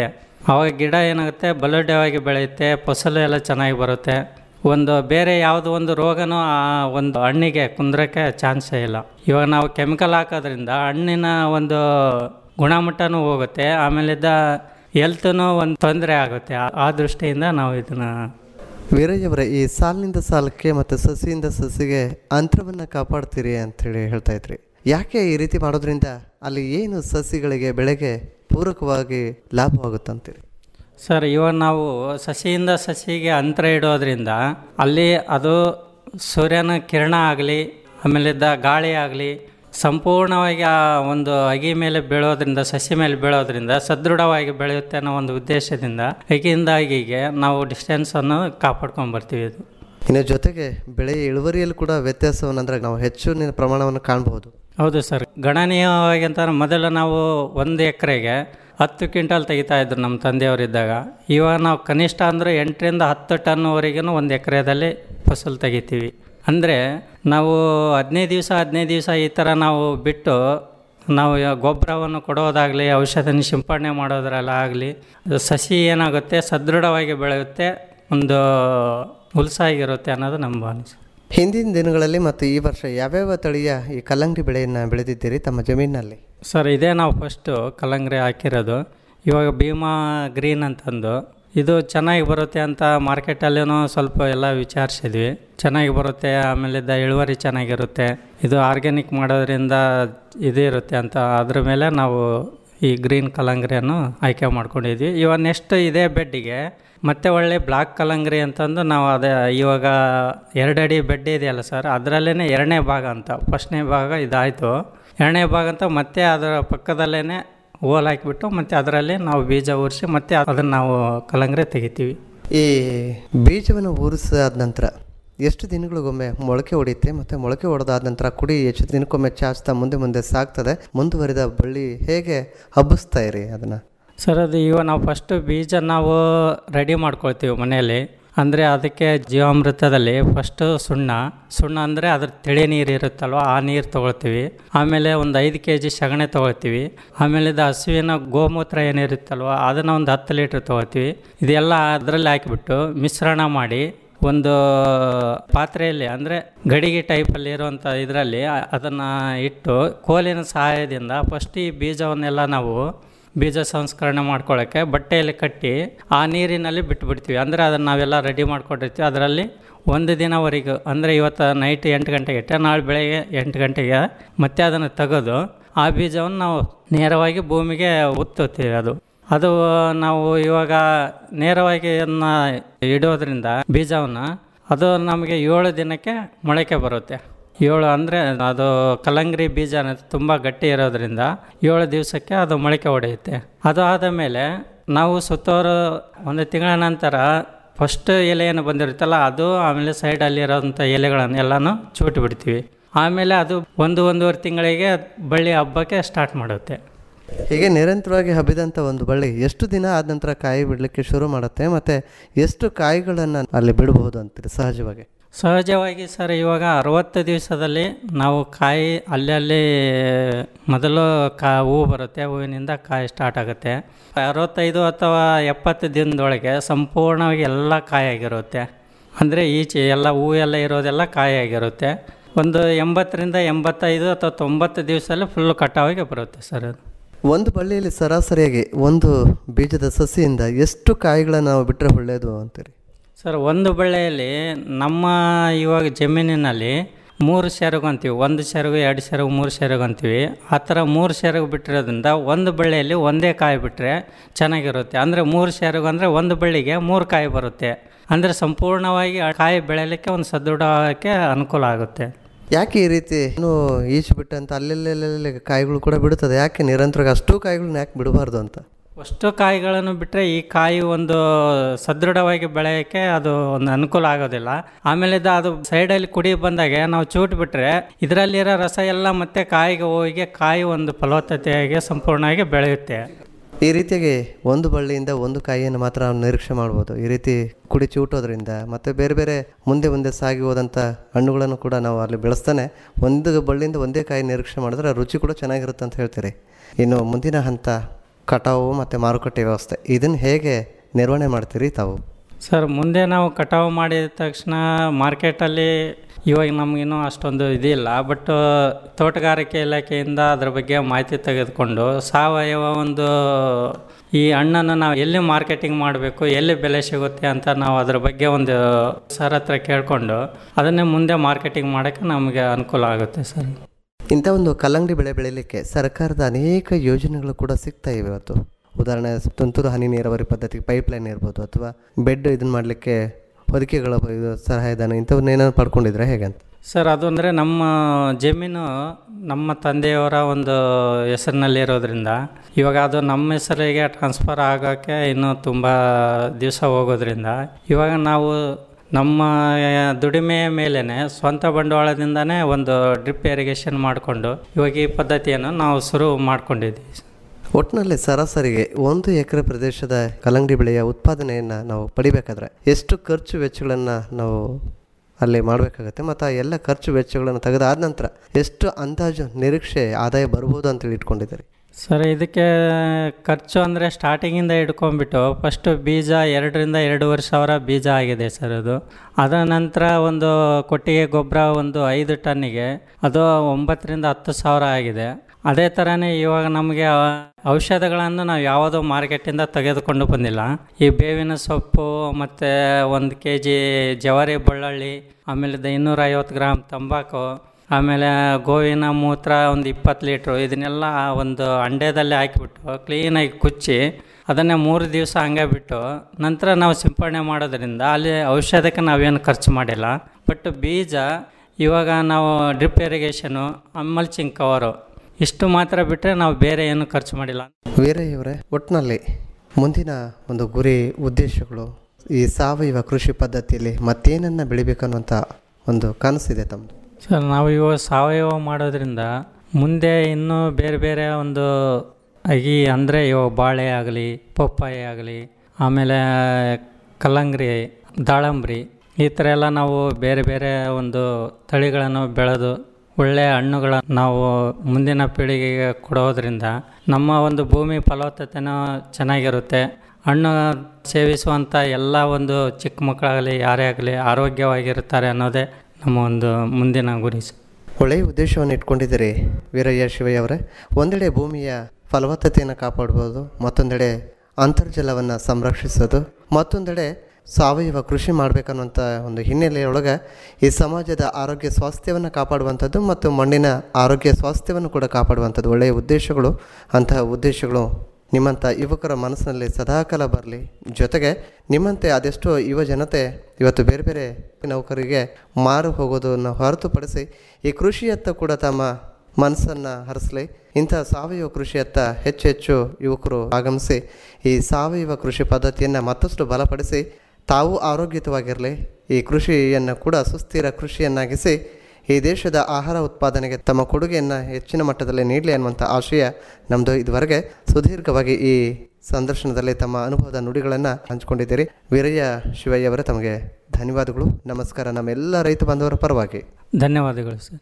ಆವಾಗ ಗಿಡ ಏನಾಗುತ್ತೆ ಬಲೋಡ್ಯವಾಗಿ ಬೆಳೆಯುತ್ತೆ ಫಸಲು ಎಲ್ಲ ಚೆನ್ನಾಗಿ ಬರುತ್ತೆ ಒಂದು ಬೇರೆ ಯಾವುದೋ ಒಂದು ರೋಗನೂ ಆ ಒಂದು ಹಣ್ಣಿಗೆ ಕುಂದ್ರಕ್ಕೆ ಚಾನ್ಸೇ ಇಲ್ಲ ಇವಾಗ ನಾವು ಕೆಮಿಕಲ್ ಹಾಕೋದ್ರಿಂದ ಹಣ್ಣಿನ ಒಂದು ಗುಣಮಟ್ಟನೂ ಹೋಗುತ್ತೆ ಆಮೇಲಿದ್ದ ಹೆಲ್ತ್ನೂ ಒಂದು ತೊಂದರೆ ಆಗುತ್ತೆ ಆ- ಆ ದೃಷ್ಟಿಯಿಂದ ನಾವು ಇದನ್ನು ವೀರಯ್ಯವರೇ ಈ ಸಾಲಿನಿಂದ ಸಾಲಕ್ಕೆ ಮತ್ತು ಸಸಿಯಿಂದ ಸಸಿಗೆ ಅಂತರವನ್ನು ಕಾಪಾಡ್ತೀರಿ ಅಂಥೇಳಿ ಹೇಳ್ತಾ ಇದ್ರಿ ಯಾಕೆ ಈ ರೀತಿ ಮಾಡೋದ್ರಿಂದ ಅಲ್ಲಿ ಏನು ಸಸಿಗಳಿಗೆ ಬೆಳೆಗೆ ಪೂರಕವಾಗಿ ಲಾಭವಾಗುತ್ತಂತೀರಿ ಸರ್ ಇವಾಗ ನಾವು ಸಸಿಯಿಂದ ಸಸಿಗೆ ಅಂತರ ಇಡೋದ್ರಿಂದ ಅಲ್ಲಿ ಅದು ಸೂರ್ಯನ ಕಿರಣ ಆಗಲಿ ಆಮೇಲಿದ್ದ ಗಾಳಿ ಆಗಲಿ ಸಂಪೂರ್ಣವಾಗಿ ಆ ಒಂದು ಅಗಿ ಮೇಲೆ ಬೀಳೋದ್ರಿಂದ ಸಸಿ ಮೇಲೆ ಬೀಳೋದ್ರಿಂದ ಸದೃಢವಾಗಿ ಬೆಳೆಯುತ್ತೆ ಅನ್ನೋ ಒಂದು ಉದ್ದೇಶದಿಂದ ಅಗಿಯಿಂದ ಅಗಿಗೆ ನಾವು ಡಿಸ್ಟೆನ್ಸನ್ನು ಕಾಪಾಡ್ಕೊಂಡು ಬರ್ತೀವಿ ಇದು ಇನ್ನು ಜೊತೆಗೆ ಬೆಳೆಯ ಇಳುವರಿಯಲ್ಲಿ ಕೂಡ ವ್ಯತ್ಯಾಸವನ್ನು ಅಂದರೆ ನಾವು ಹೆಚ್ಚು ನಿ- ಪ್ರಮಾಣವನ್ನು ಕಾಣಬಹುದು ಹೌದು ಸರ್ ಗಣನೀಯವಾಗಿ ಅಂತ ಮೊದಲು ನಾವು ಒಂದು ಎಕರೆಗೆ ಹತ್ತು ಕ್ವಿಂಟಲ್ ತೆಗಿತಾ ಇದ್ರು ನಮ್ಮ ತಂದೆಯವರಿದ್ದಾಗ ಇವಾಗ ನಾವು ಕನಿಷ್ಠ ಅಂದರೆ ಎಂಟರಿಂದ ಹತ್ತು ಟನ್ವರೆಗೂ ಒಂದು ಎಕರೆದಲ್ಲಿ ಫಸಲು ತೆಗಿತೀವಿ ಅಂದರೆ ನಾವು ಹದಿನೈದು ದಿವಸ ಹದಿನೈದು ದಿವಸ ಈ ಥರ ನಾವು ಬಿಟ್ಟು ನಾವು ಇವಾಗ ಗೊಬ್ಬರವನ್ನು ಕೊಡೋದಾಗಲಿ ಔಷಧನ ಸಿಂಪಡಣೆ ಮಾಡೋದ್ರಲ್ಲ ಆಗಲಿ ಸಸಿ ಏನಾಗುತ್ತೆ ಸದೃಢವಾಗಿ ಬೆಳೆಯುತ್ತೆ ಒಂದು ಹುಲ್ಸಾಗಿರುತ್ತೆ ಅನ್ನೋದು ನಮ್ಮ ಭಾವನೆ ಸರ್. ಹಿಂದಿನ ದಿನಗಳಲ್ಲಿ ಮತ್ತು ಈ ವರ್ಷ ಯಾವ್ಯಾವ ತಳಿಯ ಈ ಕಲ್ಲಂಗಡಿ ಬೆಳೆಯನ್ನು ಬೆಳೆದಿದ್ದೀರಿ ತಮ್ಮ ಜಮೀನಿನಲ್ಲಿ ಸರ್ ಇದೇ ನಾವು ಫಸ್ಟು ಕಲ್ಲಂಗಡಿ ಹಾಕಿರೋದು ಇವಾಗ ಭೀಮಾ ಗ್ರೀನ್ ಅಂತಂದು ಇದು ಚೆನ್ನಾಗಿ ಬರುತ್ತೆ ಅಂತ ಮಾರ್ಕೆಟಲ್ಲೂ ಸ್ವಲ್ಪ ಎಲ್ಲ ವಿಚಾರಿಸಿದ್ವಿ ಚೆನ್ನಾಗಿ ಬರುತ್ತೆ ಆಮೇಲಿದ್ದ ಇಳುವರಿ ಚೆನ್ನಾಗಿರುತ್ತೆ ಇದು ಆರ್ಗ್ಯಾನಿಕ್ ಮಾಡೋದ್ರಿಂದ ಇದು ಇರುತ್ತೆ ಅಂತ ಅದ್ರ ಮೇಲೆ ನಾವು ಈ ಗ್ರೀನ್ ಕಲ್ಲಂಗರಿಯನ್ನು ಆಯ್ಕೆ ಮಾಡ್ಕೊಂಡಿದ್ವಿ ಇವಾಗ ನೆಕ್ಸ್ಟ್ ಇದೇ ಬೆಡ್ಡಿಗೆ ಮತ್ತೆ ಒಳ್ಳೆ ಬ್ಲಾಕ್ ಕಲ್ಲಂಗರಿ ಅಂತಂದು ನಾವು ಅದೇ ಇವಾಗ ಎರಡಡಿ ಬೆಡ್ ಇದೆಯಲ್ಲ ಸರ್ ಅದರಲ್ಲೇ ಎರಡನೇ ಭಾಗ ಅಂತ ಫಸ್ಟ್ನೇ ಭಾಗ ಇದಾಯಿತು ಎರಡನೇ ಭಾಗ ಅಂತ ಮತ್ತೆ ಅದರ ಪಕ್ಕದಲ್ಲೇ ಹೋಲ್ ಹಾಕಿಬಿಟ್ಟು ಮತ್ತೆ ಅದರಲ್ಲಿ ನಾವು ಬೀಜ ಉರಿಸಿ ಮತ್ತೆ ಅದನ್ನು ನಾವು ಕಲ್ಲಂಗರಿ ತೆಗಿತೀವಿ ಈ ಬೀಜವನ್ನು ಊರಿಸಾದ ನಂತರ ಎಷ್ಟು ದಿನಗಳಿಗೊಮ್ಮೆ ಮೊಳಕೆ ಹೊಡೆಯುತ್ತೆ ಮತ್ತು ಮೊಳಕೆ ಹೊಡೆದಾದ ನಂತರ ಕುಡಿ ಎಷ್ಟು ದಿನಕ್ಕೊಮ್ಮೆ ಚಾಚ್ತಾ ಮುಂದೆ ಮುಂದೆ ಸಾಗ್ತದೆ ಮುಂದುವರಿದ ಬಳ್ಳಿ ಹೇಗೆ ಹಬ್ಬಿಸ್ತಾ ಇರಿ ಅದನ್ನು ಸರ್ ಅದು ಇವಾಗ ನಾವು ಫಸ್ಟು ಬೀಜ ನಾವು ರೆಡಿ ಮಾಡ್ಕೊಳ್ತೀವಿ ಮನೆಯಲ್ಲಿ ಅಂದರೆ ಅದಕ್ಕೆ ಜೀವಾಮೃತದಲ್ಲಿ ಫಸ್ಟು ಸುಣ್ಣ ಸುಣ್ಣ ಅಂದರೆ ಅದ್ರ ತಿಳಿ ನೀರು ಇರುತ್ತಲ್ವ ಆ ನೀರು ತೊಗೊಳ್ತೀವಿ ಆಮೇಲೆ ಒಂದು ಐದು ಕೆ ಜಿ ಸಗಣಿ ತೊಗೊಳ್ತೀವಿ ಆಮೇಲೆ ಇದು ಹಸುವಿನ ಗೋಮೂತ್ರ ಏನಿರುತ್ತಲ್ವ ಅದನ್ನು ಒಂದು ಹತ್ತು ಲೀಟ್ರ್ ತೊಗೊಳ್ತೀವಿ ಇದೆಲ್ಲ ಅದರಲ್ಲಿ ಹಾಕಿಬಿಟ್ಟು ಮಿಶ್ರಣ ಮಾಡಿ ಒಂದು ಪಾತ್ರೆಯಲ್ಲಿ ಅಂದರೆ ಗಡಿಗೆ ಟೈಪಲ್ಲಿ ಇರುವಂಥ ಇದರಲ್ಲಿ ಅದನ್ನು ಇಟ್ಟು ಕೋಲಿನ ಸಹಾಯದಿಂದ ಫಸ್ಟ್ ಈ ಬೀಜವನ್ನೆಲ್ಲ ನಾವು ಬೀಜ ಸಂಸ್ಕರಣೆ ಮಾಡ್ಕೊಳ್ಳೋಕ್ಕೆ ಬಟ್ಟೆಯಲ್ಲಿ ಕಟ್ಟಿ ಆ ನೀರಿನಲ್ಲಿ ಬಿಟ್ಬಿಡ್ತೀವಿ ಅಂದರೆ ಅದನ್ನು ನಾವೆಲ್ಲ ರೆಡಿ ಮಾಡ್ಕೊಂಡಿರ್ತೀವಿ ಅದರಲ್ಲಿ ಒಂದು ದಿನವರೆಗೂ ಅಂದರೆ ಇವತ್ತು ನೈಟ್ ಎಂಟು ಗಂಟೆಗೆ ಇಟ್ಟರೆ ನಾಳೆ ಬೆಳಗ್ಗೆ ಎಂಟು ಗಂಟೆಗೆ ಮತ್ತೆ ಅದನ್ನು ತೆಗೆದು ಆ ಬೀಜವನ್ನು ನಾವು ನೇರವಾಗಿ ಭೂಮಿಗೆ ಉತ್ತುತ್ತೀವಿ ಅದು ಅದು ನಾವು ಇವಾಗ ನೇರವಾಗಿ ಅದನ್ನ ಇಡೋದ್ರಿಂದ ಬೀಜವನ್ನು ಅದು ನಮಗೆ ಏಳು ದಿನಕ್ಕೆ ಮೊಳಕೆ ಬರುತ್ತೆ ಏಳು ಅಂದರೆ ಅದು ಕಲ್ಲಂಗಡಿ ಬೀಜ ಅನ್ನೋದು ತುಂಬ ಗಟ್ಟಿ ಇರೋದ್ರಿಂದ ಏಳು ದಿವಸಕ್ಕೆ ಅದು ಮೊಳಕೆ ಹೊಡೆಯುತ್ತೆ ಅದು ಆದ ಮೇಲೆ ನಾವು ಸುತ್ತೋರು ಒಂದು ತಿಂಗಳ ನಂತರ ಫಸ್ಟ್ ಎಲೆ ಏನು ಬಂದಿರುತ್ತಲ್ಲ ಅದು ಆಮೇಲೆ ಸೈಡಲ್ಲಿರೋಂಥ ಎಲೆಗಳನ್ನು ಎಲ್ಲನೂ ಚೂಟಿ ಬಿಡ್ತೀವಿ ಆಮೇಲೆ ಅದು ಒಂದು ಒಂದೂವರೆ ತಿಂಗಳಿಗೆ ಬಳ್ಳಿ ಹಬ್ಬಕ್ಕೆ ಸ್ಟಾರ್ಟ್ ಮಾಡುತ್ತೆ ಹೀಗೆ ನಿರಂತರವಾಗಿ ಹಬ್ಬಿದಂಥ ಒಂದು ಬಳ್ಳಿ ಎಷ್ಟು ದಿನ ಆದ ನಂತರ ಕಾಯಿ ಬಿಡಲಿಕ್ಕೆ ಶುರು ಮಾಡುತ್ತೆ ಮತ್ತು ಎಷ್ಟು ಕಾಯಿಗಳನ್ನು ಅಲ್ಲಿ ಬಿಡಬಹುದು ಅಂತೀರಿ ಸಹಜವಾಗಿ ಸಹಜವಾಗಿ ಸರ್ ಇವಾಗ ಅರವತ್ತು ದಿವಸದಲ್ಲಿ ನಾವು ಕಾಯಿ ಅಲ್ಲಲ್ಲಿ ಮೊದಲು ಕಾ ಹೂವು ಬರುತ್ತೆ ಹೂವಿನಿಂದ ಕಾಯಿ ಸ್ಟಾರ್ಟ್ ಆಗುತ್ತೆ ಅರವತ್ತೈದು ಅಥವಾ ಎಪ್ಪತ್ತು ದಿನದೊಳಗೆ ಸಂಪೂರ್ಣವಾಗಿ ಎಲ್ಲ ಕಾಯಾಗಿರುತ್ತೆ ಅಂದರೆ ಈಚೆ ಎಲ್ಲ ಹೂವು ಎಲ್ಲ ಇರೋದೆಲ್ಲ ಕಾಯಾಗಿರುತ್ತೆ ಒಂದು ಎಂಬತ್ತರಿಂದ ಎಂಬತ್ತೈದು ಅಥವಾ ತೊಂಬತ್ತು ದಿವಸದಲ್ಲಿ ಫುಲ್ಲು ಕಟಾವಿಗೆ ಬರುತ್ತೆ ಸರ್ ಅದು ಒಂದು ಬಳ್ಳಿಯಲ್ಲಿ ಸರಾಸರಿಯಾಗಿ ಒಂದು ಬೀಜದ ಸಸಿಯಿಂದ ಎಷ್ಟು ಕಾಯಿಗಳನ್ನು ನಾವು ಬಿಟ್ಟರೆ ಒಳ್ಳೆಯದು ಅಂತೀರಿ ಸರ್ ಒಂದು ಬೆಳೆಯಲ್ಲಿ ನಮ್ಮ ಇವಾಗ ಜಮೀನಿನಲ್ಲಿ ಮೂರು ಸೆರಗು ಅಂತೀವಿ ಒಂದು ಸೆರಗು ಎರಡು ಸೆರಗು ಮೂರು ಸೆರಗು ಅಂತೀವಿ ಆ ಥರ ಮೂರು ಸೆರಗು ಬಿಟ್ಟಿರೋದ್ರಿಂದ ಒಂದು ಬೆಳೆಯಲ್ಲಿ ಒಂದೇ ಕಾಯಿ ಬಿಟ್ಟರೆ ಚೆನ್ನಾಗಿರುತ್ತೆ ಅಂದರೆ ಮೂರು ಸೆರಗು ಅಂದರೆ ಒಂದು ಬೆಳ್ಳಿಗೆ ಮೂರು ಕಾಯಿ ಬರುತ್ತೆ ಅಂದರೆ ಸಂಪೂರ್ಣವಾಗಿ ಆ ಕಾಯಿ ಬೆಳೆಯಲಿಕ್ಕೆ ಒಂದು ಸದೃಢಕ್ಕೆ ಅನುಕೂಲ ಆಗುತ್ತೆ ಯಾಕೆ ಈ ರೀತಿ ಇನ್ನು ಈಚು ಬಿಟ್ಟಂತ ಅಲ್ಲೆಲ್ಲೆಲ್ಲೆಲ್ಲಿ ಕಾಯಿಗಳು ಕೂಡ ಬಿಡುತ್ತದೆ ಯಾಕೆ ನಿರಂತರವಾಗಿ ಅಷ್ಟು ಕಾಯಿಗಳನ್ನ ಯಾಕೆ ಬಿಡಬಾರ್ದು ಅಂತ ಅಷ್ಟು ಕಾಯಿಗಳನ್ನು ಬಿಟ್ಟರೆ ಈ ಕಾಯಿ ಒಂದು ಸದೃಢವಾಗಿ ಬೆಳೆಯೋಕ್ಕೆ ಅದು ಒಂದು ಅನುಕೂಲ ಆಗೋದಿಲ್ಲ ಆಮೇಲೆ ಇದು ಅದು ಸೈಡಲ್ಲಿ ಕುಡಿ ಬಂದಾಗೆ ನಾವು ಚೂಟ್ ಬಿಟ್ಟರೆ ಇದರಲ್ಲಿರೋ ರಸ ಎಲ್ಲ ಮತ್ತೆ ಕಾಯಿಗೆ ಹೋಗಿ ಕಾಯಿ ಒಂದು ಫಲವತ್ತತೆಯಾಗಿ ಸಂಪೂರ್ಣವಾಗಿ ಬೆಳೆಯುತ್ತೆ ಈ ರೀತಿಯಾಗಿ ಒಂದು ಬಳ್ಳಿಯಿಂದ ಒಂದು ಕಾಯಿಯನ್ನು ಮಾತ್ರ ನಾವು ನಿರೀಕ್ಷೆ ಮಾಡ್ಬೋದು ಈ ರೀತಿ ಕುಡಿ ಚೂಟೋದ್ರಿಂದ ಮತ್ತು ಬೇರೆ ಬೇರೆ ಮುಂದೆ ಮುಂದೆ ಸಾಗಿ ಹೋದಂಥ ಹಣ್ಣುಗಳನ್ನು ಕೂಡ ನಾವು ಅಲ್ಲಿ ಬೆಳೆಸ್ತಾನೆ ಒಂದು ಬಳ್ಳಿಯಿಂದ ಒಂದೇ ಕಾಯಿ ನಿರೀಕ್ಷೆ ಮಾಡಿದ್ರೆ ರುಚಿ ಕೂಡ ಚೆನ್ನಾಗಿರುತ್ತೆ ಅಂತ ಹೇಳ್ತೀರಿ ಇನ್ನು ಮುಂದಿನ ಹಂತ ಕಟಾವು ಮತ್ತು ಮಾರುಕಟ್ಟೆ ವ್ಯವಸ್ಥೆ ಇದನ್ನು ಹೇಗೆ ನಿರ್ವಹಣೆ ಮಾಡ್ತೀರಿ ತಾವು ಸರ್ ಮುಂದೆ ನಾವು ಕಟಾವು ಮಾಡಿದ ತಕ್ಷಣ ಮಾರ್ಕೆಟಲ್ಲಿ ಇವಾಗ ನಮಗಿನ್ನೂ ಅಷ್ಟೊಂದು ಇದಿಲ್ಲ ಬಟ್ ತೋಟಗಾರಿಕೆ ಇಲಾಖೆಯಿಂದ ಅದ್ರ ಬಗ್ಗೆ ಮಾಹಿತಿ ತೆಗೆದುಕೊಂಡು ಸಾವಯವ ಒಂದು ಈ ಹಣ್ಣನ್ನು ನಾವು ಎಲ್ಲಿ ಮಾರ್ಕೆಟಿಂಗ್ ಮಾಡಬೇಕು ಎಲ್ಲಿ ಬೆಲೆ ಸಿಗುತ್ತೆ ಅಂತ ನಾವು ಅದ್ರ ಬಗ್ಗೆ ಒಂದು ಸರ್ ಹತ್ರ ಕೇಳಿಕೊಂಡು ಅದನ್ನೇ ಮುಂದೆ ಮಾರ್ಕೆಟಿಂಗ್ ಮಾಡೋಕ್ಕೆ ನಮಗೆ ಅನುಕೂಲ ಆಗುತ್ತೆ ಸರ್ ಇಂಥ ಒಂದು ಕಲ್ಲಂಗಡಿ ಬೆಳೆ ಬೆಳೀಲಿಕ್ಕೆ ಸರ್ಕಾರದ ಅನೇಕ ಯೋಜನೆಗಳು ಕೂಡ ಸಿಗ್ತಾ ಇವೆ ಇವತ್ತು ಉದಾಹರಣೆ ತುಂತುರು ಹನಿ ನೀರಾವರಿ ಪದ್ಧತಿ ಪೈಪ್ಲೈನ್ ಇರ್ಬೋದು ಅಥವಾ ಬೆಡ್ ಇದನ್ನು ಮಾಡಲಿಕ್ಕೆ ಹೊದಿಕೆಗಳ ಇದು ಸಹಾಯಧನ ಇಂಥವನ್ನೇನಾದ್ರು ಪಡ್ಕೊಂಡಿದ್ರೆ ಹೇಗೆ ಅಂತ ಸರ್ ಅದು ಅಂದರೆ ನಮ್ಮ ಜಮೀನು ನಮ್ಮ ತಂದೆಯವರ ಒಂದು ಹೆಸರಿನಲ್ಲಿ ಇರೋದ್ರಿಂದ ಇವಾಗ ಅದು ನಮ್ಮ ಹೆಸರಿಗೆ ಟ್ರಾನ್ಸ್ಫರ್ ಆಗೋಕ್ಕೆ ಇನ್ನೂ ತುಂಬ ದಿವಸ ಹೋಗೋದ್ರಿಂದ ಇವಾಗ ನಾವು ನಮ್ಮ ದುಡಿಮೆಯ ಮೇಲೇ ಸ್ವಂತ ಬಂಡವಾಳದಿಂದನೇ ಒಂದು ಡ್ರಿಪ್ ಇರಿಗೇಷನ್ ಮಾಡಿಕೊಂಡು ಇವಾಗ ಈ ಪದ್ಧತಿಯನ್ನು ನಾವು ಶುರು ಮಾಡ್ಕೊಂಡಿದ್ದೀವಿ ಒಟ್ಟಿನಲ್ಲಿ ಸರಾಸರಿಗೆ ಒಂದು ಎಕರೆ ಪ್ರದೇಶದ ಕಲ್ಲಂಗಡಿ ಬೆಳೆಯ ಉತ್ಪಾದನೆಯನ್ನು ನಾವು ಪಡಿಬೇಕಾದ್ರೆ ಎಷ್ಟು ಖರ್ಚು ವೆಚ್ಚಗಳನ್ನು ನಾವು ಅಲ್ಲಿ ಮಾಡಬೇಕಾಗತ್ತೆ ಮತ್ತು ಆ ಎಲ್ಲ ಖರ್ಚು ವೆಚ್ಚಗಳನ್ನು ತೆಗೆದಾದ ನಂತರ ಎಷ್ಟು ಅಂದಾಜು ನಿರೀಕ್ಷೆ ಆದಾಯ ಬರ್ಬೋದು ಅಂತೇಳಿ ಇಟ್ಕೊಂಡಿದ್ದೀರಿ ಸರ್ ಇದಕ್ಕೆ ಖರ್ಚು ಅಂದರೆ ಸ್ಟಾರ್ಟಿಂಗಿಂದ ಹಿಡ್ಕೊಂಡ್ಬಿಟ್ಟು ಫಸ್ಟು ಬೀಜ ಎರಡರಿಂದ ಎರಡೂವರೆ ಸಾವಿರ ಬೀಜ ಆಗಿದೆ ಸರ್ ಅದು ಅದರ ನಂತರ ಒಂದು ಕೊಟ್ಟಿಗೆ ಗೊಬ್ಬರ ಒಂದು ಐದು ಟನ್ನಿಗೆ ಅದು ಒಂಬತ್ತರಿಂದ ಹತ್ತು ಸಾವಿರ ಆಗಿದೆ ಅದೇ ಥರನೇ ಇವಾಗ ನಮಗೆ ಔಷಧಗಳನ್ನು ನಾವು ಯಾವುದೋ ಮಾರ್ಕೆಟಿಂದ ತೆಗೆದುಕೊಂಡು ಬಂದಿಲ್ಲ ಈ ಬೇವಿನ ಸೊಪ್ಪು ಮತ್ತು ಒಂದು ಕೆ ಜಿ ಜವಾರಿ ಬೆಳ್ಳುಳ್ಳಿ ಆಮೇಲೆ ಇನ್ನೂರ ಐವತ್ತು ಗ್ರಾಮ್ ತಂಬಾಕು ಆಮೇಲೆ ಗೋವಿನ ಮೂತ್ರ ಒಂದು ಇಪ್ಪತ್ತು ಲೀಟ್ರು ಇದನ್ನೆಲ್ಲ ಒಂದು ಅಂಡ್ಯದಲ್ಲಿ ಹಾಕಿಬಿಟ್ಟು ಕ್ಲೀನಾಗಿ ಕುಚ್ಚಿ ಅದನ್ನೇ ಮೂರು ದಿವಸ ಹಂಗೆ ಬಿಟ್ಟು ನಂತರ ನಾವು ಸಿಂಪಡಣೆ ಮಾಡೋದ್ರಿಂದ ಅಲ್ಲಿ ಔಷಧಕ್ಕೆ ನಾವೇನು ಖರ್ಚು ಮಾಡಿಲ್ಲ ಬಟ್ ಬೀಜ ಇವಾಗ ನಾವು ಡ್ರಿಪ್ ಇರಿಗೇಷನು ಮಲ್ಚಿಂಗ್ ಕವರು ಇಷ್ಟು ಮಾತ್ರ ಬಿಟ್ಟರೆ ನಾವು ಬೇರೆ ಏನು ಖರ್ಚು ಮಾಡಿಲ್ಲ ವೀರಯ್ಯವರೇ ಒಟ್ಟಿನಲ್ಲಿ ಮುಂದಿನ ಒಂದು ಗುರಿ ಉದ್ದೇಶಗಳು ಈ ಸಾವಯವ ಕೃಷಿ ಪದ್ಧತಿಯಲ್ಲಿ ಮತ್ತೇನನ್ನು ಬೆಳಿಬೇಕನ್ನುವಂಥ ಒಂದು ಕನಸಿದೆ ತಮ್ಮದು ಸರ್ ನಾವು ಇವಾಗ ಸಾವಯವ ಮಾಡೋದ್ರಿಂದ ಮುಂದೆ ಇನ್ನೂ ಬೇರೆ ಬೇರೆ ಒಂದು ಈ ಅಂದರೆ ಇವಾಗ ಬಾಳೆ ಆಗಲಿ ಪಪ್ಪಾಯ ಆಗಲಿ ಆಮೇಲೆ ಕಲ್ಲಂಗರಿ ದಾಳಂಬ್ರಿ ಈ ಥರ ಎಲ್ಲ ನಾವು ಬೇರೆ ಬೇರೆ ಒಂದು ತಳಿಗಳನ್ನು ಬೆಳೆದು ಒಳ್ಳೆಯ ಹಣ್ಣುಗಳ ನಾವು ಮುಂದಿನ ಪೀಳಿಗೆಗೆ ಕೊಡೋದ್ರಿಂದ ನಮ್ಮ ಒಂದು ಭೂಮಿ ಫಲವತ್ತತೆನೂ ಚೆನ್ನಾಗಿರುತ್ತೆ ಹಣ್ಣು ಸೇವಿಸುವಂಥ ಎಲ್ಲ ಒಂದು ಚಿಕ್ಕ ಮಕ್ಕಳಾಗಲಿ ಯಾರೇ ಆಗಲಿ ಆರೋಗ್ಯವಾಗಿರುತ್ತಾರೆ ಅನ್ನೋದೇ ನಮ್ಮ ಒಂದು ಮುಂದಿನ ಗುರಿ ಸರ್ ಒಳ್ಳೆಯ ಉದ್ದೇಶವನ್ನು ಇಟ್ಕೊಂಡಿದ್ದೀರಿ ವೀರಯ್ಯ ಶಿವಯ್ಯ ಅವರೇ ಒಂದೆಡೆ ಭೂಮಿಯ ಫಲವತ್ತತೆಯನ್ನು ಕಾಪಾಡ್ಬೋದು ಮತ್ತೊಂದೆಡೆ ಅಂತರ್ಜಲವನ್ನು ಸಂರಕ್ಷಿಸೋದು ಮತ್ತೊಂದೆಡೆ ಸಾವಯವ ಕೃಷಿ ಮಾಡಬೇಕನ್ನುವಂಥ ಒಂದು ಹಿನ್ನೆಲೆಯೊಳಗೆ ಈ ಸಮಾಜದ ಆರೋಗ್ಯ ಸ್ವಾಸ್ಥ್ಯವನ್ನು ಕಾಪಾಡುವಂಥದ್ದು ಮತ್ತು ಮಣ್ಣಿನ ಆರೋಗ್ಯ ಸ್ವಾಸ್ಥ್ಯವನ್ನು ಕೂಡ ಕಾಪಾಡುವಂಥದ್ದು ಒಳ್ಳೆಯ ಉದ್ದೇಶಗಳು ಅಂತಹ ಉದ್ದೇಶಗಳು ನಿಮ್ಮಂಥ ಯುವಕರ ಮನಸ್ಸಿನಲ್ಲಿ ಸದಾಕಾಲ ಬರಲಿ ಜೊತೆಗೆ ನಿಮ್ಮಂತೆ ಅದೆಷ್ಟೋ ಯುವ ಜನತೆ ಇವತ್ತು ಬೇರೆ ಬೇರೆ ನೌಕರಿಗೆ ಮಾರು ಹೋಗೋದನ್ನು ಹೊರತುಪಡಿಸಿ ಈ ಕೃಷಿಯತ್ತ ಕೂಡ ತಮ್ಮ ಮನಸ್ಸನ್ನು ಹರಿಸಲಿ ಇಂಥ ಸಾವಯವ ಕೃಷಿಯತ್ತ ಹೆಚ್ಚು ಹೆಚ್ಚು ಯುವಕರು ಆಗಮಿಸಿ ಈ ಸಾವಯವ ಕೃಷಿ ಪದ್ಧತಿಯನ್ನು ಮತ್ತಷ್ಟು ಬಲಪಡಿಸಿ ತಾವು ಆರೋಗ್ಯಯುತವಾಗಿರಲಿ ಈ ಕೃಷಿಯನ್ನು ಕೂಡ ಸುಸ್ಥಿರ ಕೃಷಿಯನ್ನಾಗಿಸಿ ಈ ದೇಶದ ಆಹಾರ ಉತ್ಪಾದನೆಗೆ ತಮ್ಮ ಕೊಡುಗೆಯನ್ನು ಹೆಚ್ಚಿನ ಮಟ್ಟದಲ್ಲಿ ನೀಡಲಿ ಅನ್ನುವಂಥ ಆಶಯ ನಮ್ಮದು ಇದುವರೆಗೆ ಸುದೀರ್ಘವಾಗಿ ಈ ಸಂದರ್ಶನದಲ್ಲಿ ತಮ್ಮ ಅನುಭವದ ನುಡಿಗಳನ್ನು ಹಂಚಿಕೊಂಡಿದ್ದೀರಿ ವೀರಯ್ಯ ಶಿವಯ್ಯ ಅವರೇ ತಮಗೆ ಧನ್ಯವಾದಗಳು ನಮಸ್ಕಾರ ನಮ್ಮೆಲ್ಲ ರೈತ ಬಾಂಧವರ ಪರವಾಗಿ ಧನ್ಯವಾದಗಳು ಸರ್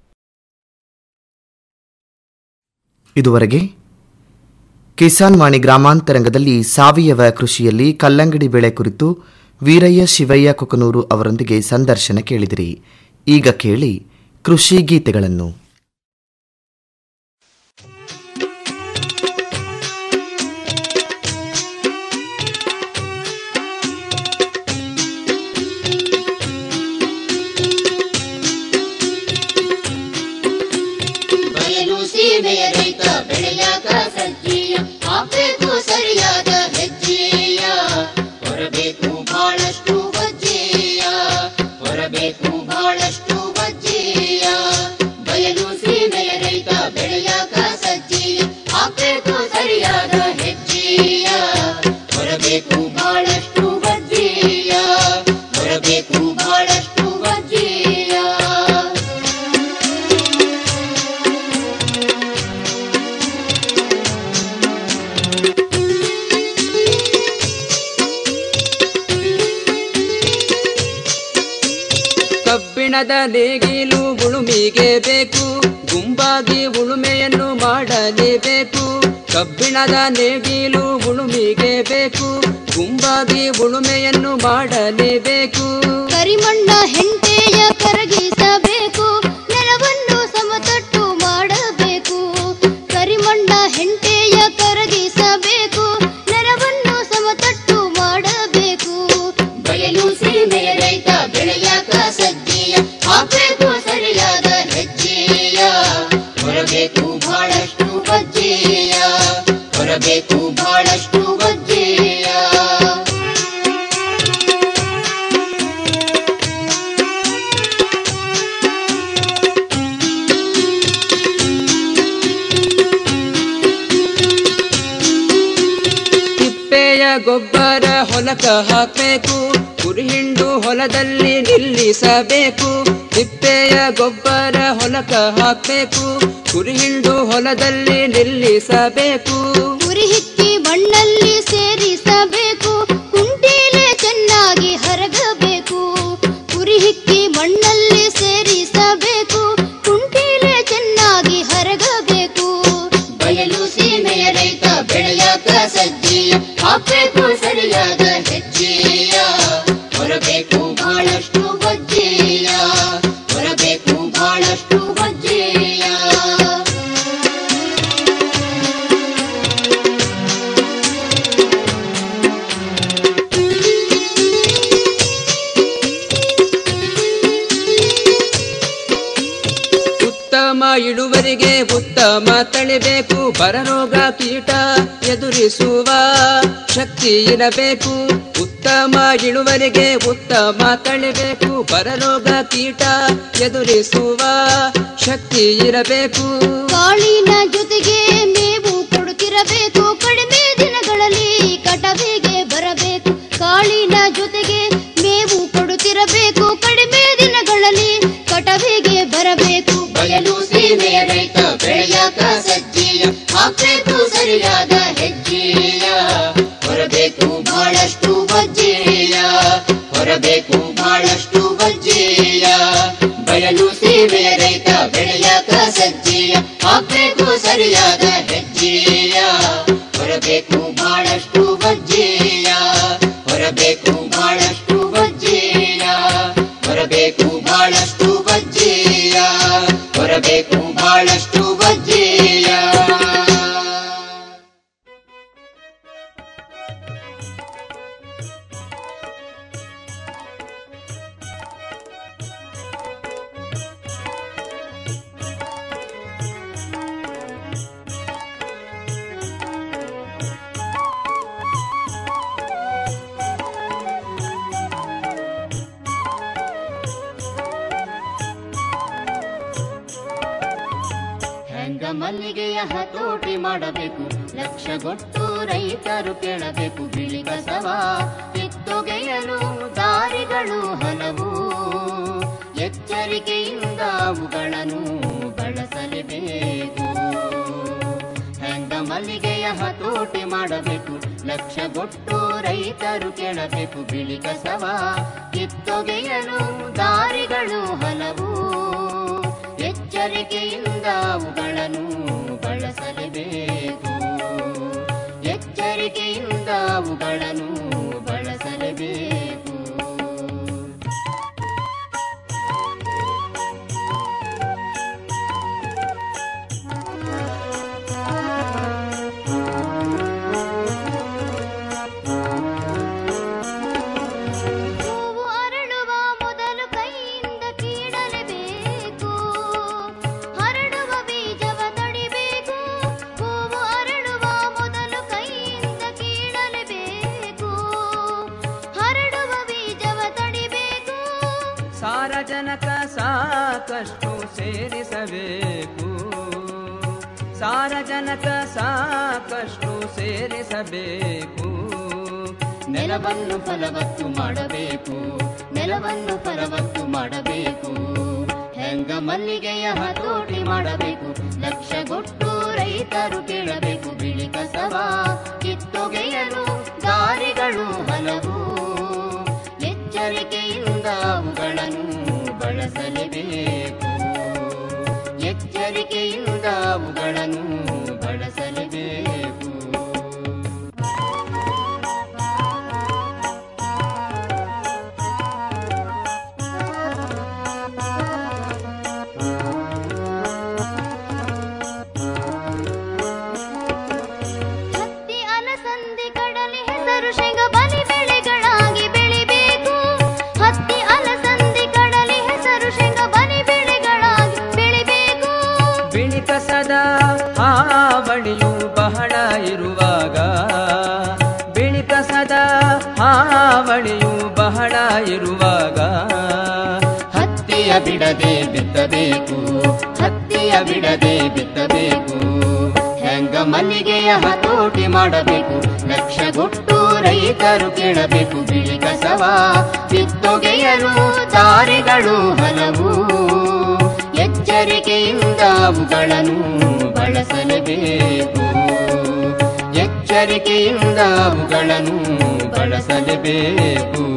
ಇದುವರೆಗೆ ಕಿಸಾನ್ ವಾಣಿ ಗ್ರಾಮಾಂತರಂಗದಲ್ಲಿ ಸಾವಯವ ಕೃಷಿಯಲ್ಲಿ ಕಲ್ಲಂಗಡಿ ಬೆಳೆ ಕುರಿತು ವೀರಯ್ಯ ಶಿವಯ್ಯ ಕೊಕನೂರು ಅವರೊಂದಿಗೆ ಸಂದರ್ಶನ ಕೇಳಿದಿರಿ ಈಗ ಕೇಳಿ ಕೃಷಿ ಗೀತೆಗಳನ್ನು ಬಯಲು ಸೀಮೆಯ ರೈತ ಬೆಳೆಯಾಗ ಸಜ್ಜೀಯ ಹಾಕ್ಬೇಕು ಸರಿಯಾದ ಹೆಜ್ಜೆಯ ಹೊರಬೇಕು ಬಹಳಷ್ಟು ಬಜ್ಜೆಯ ಹೊರಬೇಕು ಬಹಳಷ್ಟು ಬಜ್ಜೆಯ ಬಯಲು ಸೀಮೆಯ ರೈತ ಬೆಳೆಯಾಗ ಸಜ್ಜೀಯ ಹಾಕ್ಬೇಕು ಸರಿಯಾದ ಹೆಜ್ಜೆಯ ಹೊರಬೇಕು ಬಹಳಷ್ಟು ಬಜ್ಜೆಯ ಹೊರಬೇಕು ಬಹಳಷ್ಟು ಬಜ್ಜೆಯ ಕಬ್ಬಿಣದ ನೇಗಿಲು ಉಳುಮಿಗೆ ಬೇಕು ಗುಂಪಾಗಿ ಉಳುಮೆಯನ್ನು ಮಾಡಲೇಬೇಕು ಕಬ್ಬಿಣದ ನೇಗಿಲು ಉಳುಮಿಗೆ ಬೇಕು ಗುಂಪಾಗಿ ಉಳುಮೆಯನ್ನು ಮಾಡಲೇಬೇಕು ಕರಿಮಣ್ಣ ಹೆಂಟೆಯ ಕರಗಿಸಬೇಕು ನೆಲವನ್ನು ಸಮತಟ್ಟು ಮಾಡಬೇಕು ಕರಿಮಣ್ಣ ಹೆಂಟೆಯ ಕರಗಿಸಬೇಕು ನೆಲವನ್ನು ಸಮತಟ್ಟು ಮಾಡಬೇಕು ಬಯಲು ಸೀಮೆಯ ರೈತ ಬೆಳೆಯಾಕ ಸಜ್ಜಿಯ ಹಾಕಬೇಕು ಸರಿಯಾದ ಹೆಜ್ಜೆಯ ಹೊರಬೇಕು ಬಹಳಷ್ಟು ಬಜ್ಜೆಯ ಹೊರಬೇಕು ಬಹಳಷ್ಟು ಬಜ್ಜೆಯ ತಿಪ್ಪೆಯ ಗೊಬ್ಬರ ಹೊಲಕ ಹಾಕಬೇಕು ಕುರಿ ಹಿಂಡು ಹೊಲದಲ್ಲಿ ನಿಲ್ಲಿಸಬೇಕು ತಿಪ್ಪೆಯ ಗೊಬ್ಬರ ಹೊಲಕ ಹಾಕಬೇಕು ಕುರಿ ಹಿಂಡು ಹೊಲದಲ್ಲಿ ನಿಲ್ಲಿಸಬೇಕು ಉರಿ ಹಿಕ್ಕಿ ಮಣ್ಣಲ್ಲಿ ಸೇರಿಸಬೇಕು ಕುಂಟೀಲೆ ಚೆನ್ನಾಗಿ ಹರಗಬೇಕು ಉರಿ ಹಿಕ್ಕಿ ಮಣ್ಣಲ್ಲಿ ಸೇರಿಸಬೇಕು ಕುಂಟೀಲೆ ಚೆನ್ನಾಗಿ ಹರಗಬೇಕು ಬಯಲು ಸೀಮೆಯ ರೈತ ಬೆಳೆಯಾಕ ಸಜ್ಜಿಯ ಹಾಕಬೇಕು ಸರಿಯಾದ ಹೆಜ್ಜೆಯ ಹೊರಬೇಕು ಬಹಳಷ್ಟು ಬಜ್ಜೆಯ ಹೊರಬೇಕು ಬಹಳಷ್ಟು ಬಜ್ಜೆಯ ಉತ್ತಮ ಇಳುವರಿಗೆ ಉತ್ತಮ ತಳಿಬೇಕು ಬರರೋಗ ಕೀಟ ಎದುರಿಸುವ ಶಕ್ತಿ ಇರಬೇಕು ಉತ್ತಮ ಇಳುವರಿಗೆ ಉತ್ತಮ ತಳಿಬೇಕು ಬರರೋಗ ಕೀಟ ಎದುರಿಸುವ ಶಕ್ತಿ ಇರಬೇಕು ಕಾಳಿನ ಜೊತೆಗೆ ಮೇವು ಕೊಡುತ್ತಿರಬೇಕು ಕಡಿಮೆ ದಿನಗಳಲ್ಲಿ ಕಟವಿಗೆ ಬರಬೇಕು ಕಾಳಿನ ಜೊತೆಗೆ ಮೇವು ಕೊಡುತ್ತಿರಬೇಕು ಕಡಿಮೆ ದಿನಗಳಲ್ಲಿ ಕಟವಿಗೆ ಬರಬೇಕು ಬಯಲು ಸೀಮೆಯ ರೈತ ಬೆಳೆಯಾಕ ಸಜ್ಜಿಯ ಹಾಕಬೇಕು ಸರಿಯಾದ ಹೆಜ್ಜೆಯ ಹೊರಬೇಕು ಬಹಳಷ್ಟು ಬಜ್ಜೆಯ ಹೊರಬೇಕು ಬಹಳಷ್ಟು ಬಜ್ಜೆಯ ಬಯಲು ಸೀಮೆಯ ರೈತ ಬೆಳೆಯಾಕ ಸಜ್ಜಿಯ ಹಾಕಬೇಕು ಸರಿಯಾದ ಹೆಜ್ಜೆಯ ಹೊರಬೇಕು ಬಹಳಷ್ಟು ಬಜ್ಜೆಯ ಹೊರಬೇಕು ಬಹಳಷ್ಟು ಬಜ್ಜೆಯ ಹೊರಬೇಕು ಬಹಳಷ್ಟು ಬಜ್ಜೆಯ ಹೊರಬೇಕು ಬಹಳಷ್ಟು ಬಜ್ಜೆಯ ಹೆಂಗ ಮಲ್ಲಿಗೆಯ ಹತೋಟಿ ಮಾಡಬೇಕು ಲಕ್ಷಗೊಟ್ಟು ರೈತರು ಕೇಳಬೇಕು ಬಿಳಿ ಕಸವ ಕಿತ್ತೊಗೆಯಲು ದಾರಿಗಳು ಹಲವು ಎಚ್ಚರಿಕೆಯಿಂದ ಅವುಗಳನ್ನು ಬಳಸಲೇಬೇಕು ಹೆಂಗ ಮಲ್ಲಿಗೆಯ ಹತೋಟಿ ಮಾಡಬೇಕು ಲಕ್ಷಗೊಟ್ಟು ರೈತರು ಕೇಳಬೇಕು ಬಿಳಿ ಕಸವ ಕಿತ್ತೊಗೆಯಲು ದಾರಿಗಳು ಹಲವು ಎಚ್ಚರಿಕೆಯಿಂದ ಅವುಗಳನ್ನು ಬಳಸಲೇಬೇಕು ಎಚ್ಚರಿಕೆಯಿಂದ ಅವುಗಳನ್ನು ಬಳಸಲೇಬೇಕು ಹೂವು ಅರಳುವ ಮೊದಲು ಕೈಯಿಂದ ಕೀಳಲೇಬೇಕು ಹರಡುವ ಬೀಜವ ತಡಿಬೇಕು ಹೂವು ಅರಳುವ ಮೊದಲು ಕೈಯಿಂದ ಕೀಳಲೇಬೇಕು ಹರಡುವ ಬೀಜವ ತಡಿಬೇಕು ಸಾರಜನಕ ಸಾಕಷ್ಟು ಸೇರಿಸಬೇಕು ಸಾರಜನಕ ಸಾಕಷ್ಟು ಸೇರಿಸಬೇಕು ನೆಲವನ್ನು ಫಲವತ್ತು ಮಾಡಬೇಕು ನೆಲವನ್ನು ಫಲವತ್ತು ಮಾಡಬೇಕು ಹೆಂಗ ಮಲ್ಲಿಗೆಯ ಹತೋಟಿ ಮಾಡಬೇಕು ಲಕ್ಷಗೊಟ್ಟು ರೈತರು ಕೇಳಬೇಕು ಬಿಳಿ ಕಸವ ಕಿತ್ತೊಗೆಯಲು ದಾರಿಗಳು ಹಲವು ಎಚ್ಚರಿಕೆಯಿಂದ ಅವುಗಳನ್ನು ಬಳಸಲೇಬೇಕು ಎಚ್ಚರಿಕೆಯಿಂದ ಅವುಗಳನ್ನು ಬಳಸಲೇಬೇಕು ಇರುವಾಗ ಹತ್ತಿಯ ಬಿಡದೆ ಬಿತ್ತಬೇಕು ಹತ್ತಿಯ ಬಿಡದೆ ಬಿತ್ತಬೇಕು ಹೆಂಗ ಮಲ್ಲಿಗೆಯ ಹತೋಟಿ ಮಾಡಬೇಕು ಲಕ್ಷಗೊಟ್ಟು ರೈತರು ಕೇಳಬೇಕು ಬಿಳಿ ಕಸವ ಕಿತ್ತೊಗೆಯಲು ದಾರಿಗಳು ಹಲವು ಎಚ್ಚರಿಕೆಯಿಂದ ಅವುಗಳನ್ನು ಬಳಸಲೇಬೇಕು ಎಚ್ಚರಿಕೆಯಿಂದ ಅವುಗಳನ್ನು ಬಳಸಲೇಬೇಕು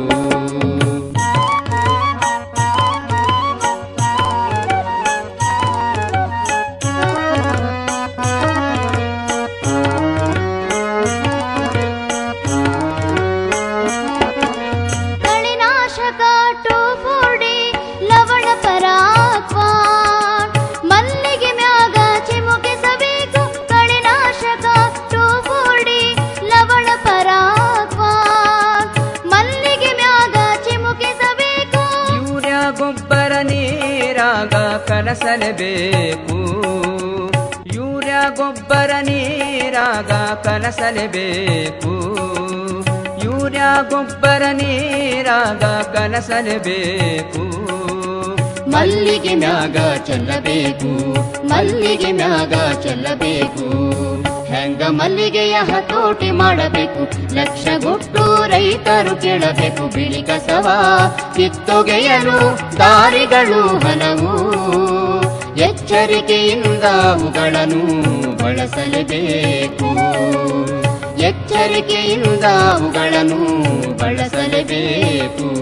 ಕಳೆನಾಶಕ ಟೋಫೋಡಿ ಲವಣ ಪರಾಕ್ವಾನ್ ಮಲ್ಲಿಗೆ ಮ್ಯಾಗ ಚಿಮುಕಿಸಬೇಕು ಕಳೆನಾಶಕ ಟೋಫೋಡಿ ಲವಣ ಪರಾಕ್ವಾನ್ ಮಲ್ಲಿಗೆ ಮ್ಯಾಗ ಚಿಮುಕಿಸಬೇಕು ಯೂರಿಯಾ ಗೊಬ್ಬರ ನೀರಾಗ ಕಲಸಲೇಬೇಕು ಯೂರಿಯಾ ಗೊಬ್ಬರ ನೀರಾಗ ಕಲಸಲೇಬೇಕು ಯೂರಿಯಾ ಗೊಬ್ಬರ ನೀರಾಗ ಕಲಸಲೇಬೇಕು ಮಲ್ಲಿಗೆ ಮ್ಯಾಗ ಚೆಲ್ಲಬೇಕು ಮಲ್ಲಿಗೆ ಮ್ಯಾಗ ಚೆಲ್ಲಬೇಕು ಹೆಂಗ ಮಲ್ಲಿಗೆಯ ಹತೋಟಿ ಮಾಡಬೇಕು ಲಕ್ಷಗೊಟ್ಟು ರೈತರು ಕೇಳಬೇಕು ಬಿಳಿ ಕಸವ ಕಿತ್ತೊಗೆಯಲು ದಾರಿಗಳು ಹಲವು ಎಚ್ಚರಿಕೆಯಿಂದ ಅವುಗಳನ್ನು ಬಳಸಲೇಬೇಕು ಎಚ್ಚರಿಕೆಯಿಂದ ಅವುಗಳನ್ನು ಬಳಸಲೇಬೇಕು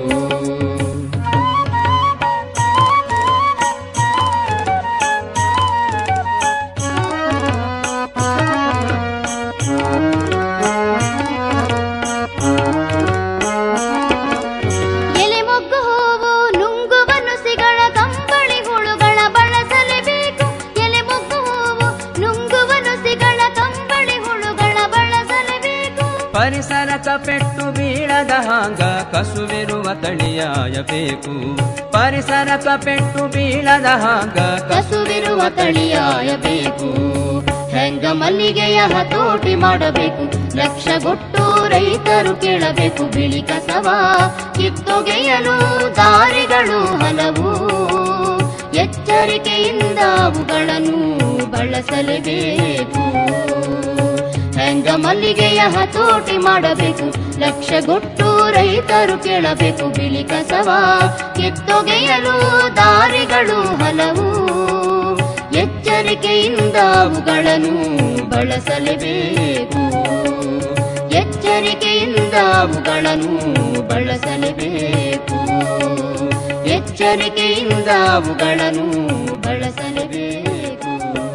ಎಲೆ ಮೊಗ್ಗು ಹೂವು ನುಂಗುವ ನುಸಿಗಳ ಕಂಬಳಿ ಹುಳುಗಳ ಬಳಸಲೇಬೇಕು ಎಲೆ ಮೊಗ್ಗು ಹೂವು ನುಂಗುವ ನುಸಿಗಳ ಕಂಬಳಿ ಹುಳುಗಳ ಬಳಸಲೇಬೇಕು ಪರಿಸರಕ ಪೆಟ್ಟು ಬೀಳದ ಹಾಂಗ ಕಸುವಿರುವ ತಳಿಯಾಯಬೇಕು ಪರಿಸರಕ ಪೆಟ್ಟು ಬೀಳದ ಹಾಂಗ ಕಸುವಿರುವ ತಳಿಯಾಯಬೇಕು ಹೆಂಗ ಮಲ್ಲಿಗೆಯ ಹತೋಟಿ ಮಾಡಬೇಕು ಲಕ್ಷಗೊಟ್ಟು ರೈತರು ಕೇಳಬೇಕು ಬಿಳಿ ಕಸವ ಕಿತ್ತೊಗೆಯಲು ದಾರಿಗಳು ಹಲವು ಎಚ್ಚರಿಕೆಯಿಂದ ಅವುಗಳನ್ನು ಬಳಸಲೇಬೇಕು ಹೆಂಗ ಮಲ್ಲಿಗೆಯ ಹತೋಟಿ ಮಾಡಬೇಕು ಲಕ್ಷಗೊಟ್ಟು ರೈತರು ಕೇಳಬೇಕು ಬಿಳಿ ಕಸವ ಕಿತ್ತೊಗೆಯಲು ದಾರಿಗಳು ಹಲವು ಎಚ್ಚರಿಕೆಯಿಂದ ಅವುಗಳನ್ನು ಬಳಸಲೇಬೇಕು ಎಚ್ಚರಿಕೆಯಿಂದ ಅವುಗಳನ್ನು ಬಳಸಲೇಬೇಕು ಎಚ್ಚರಿಕೆಯಿಂದ ಅವುಗಳನ್ನು ಬಳಸಲೇಬೇಕು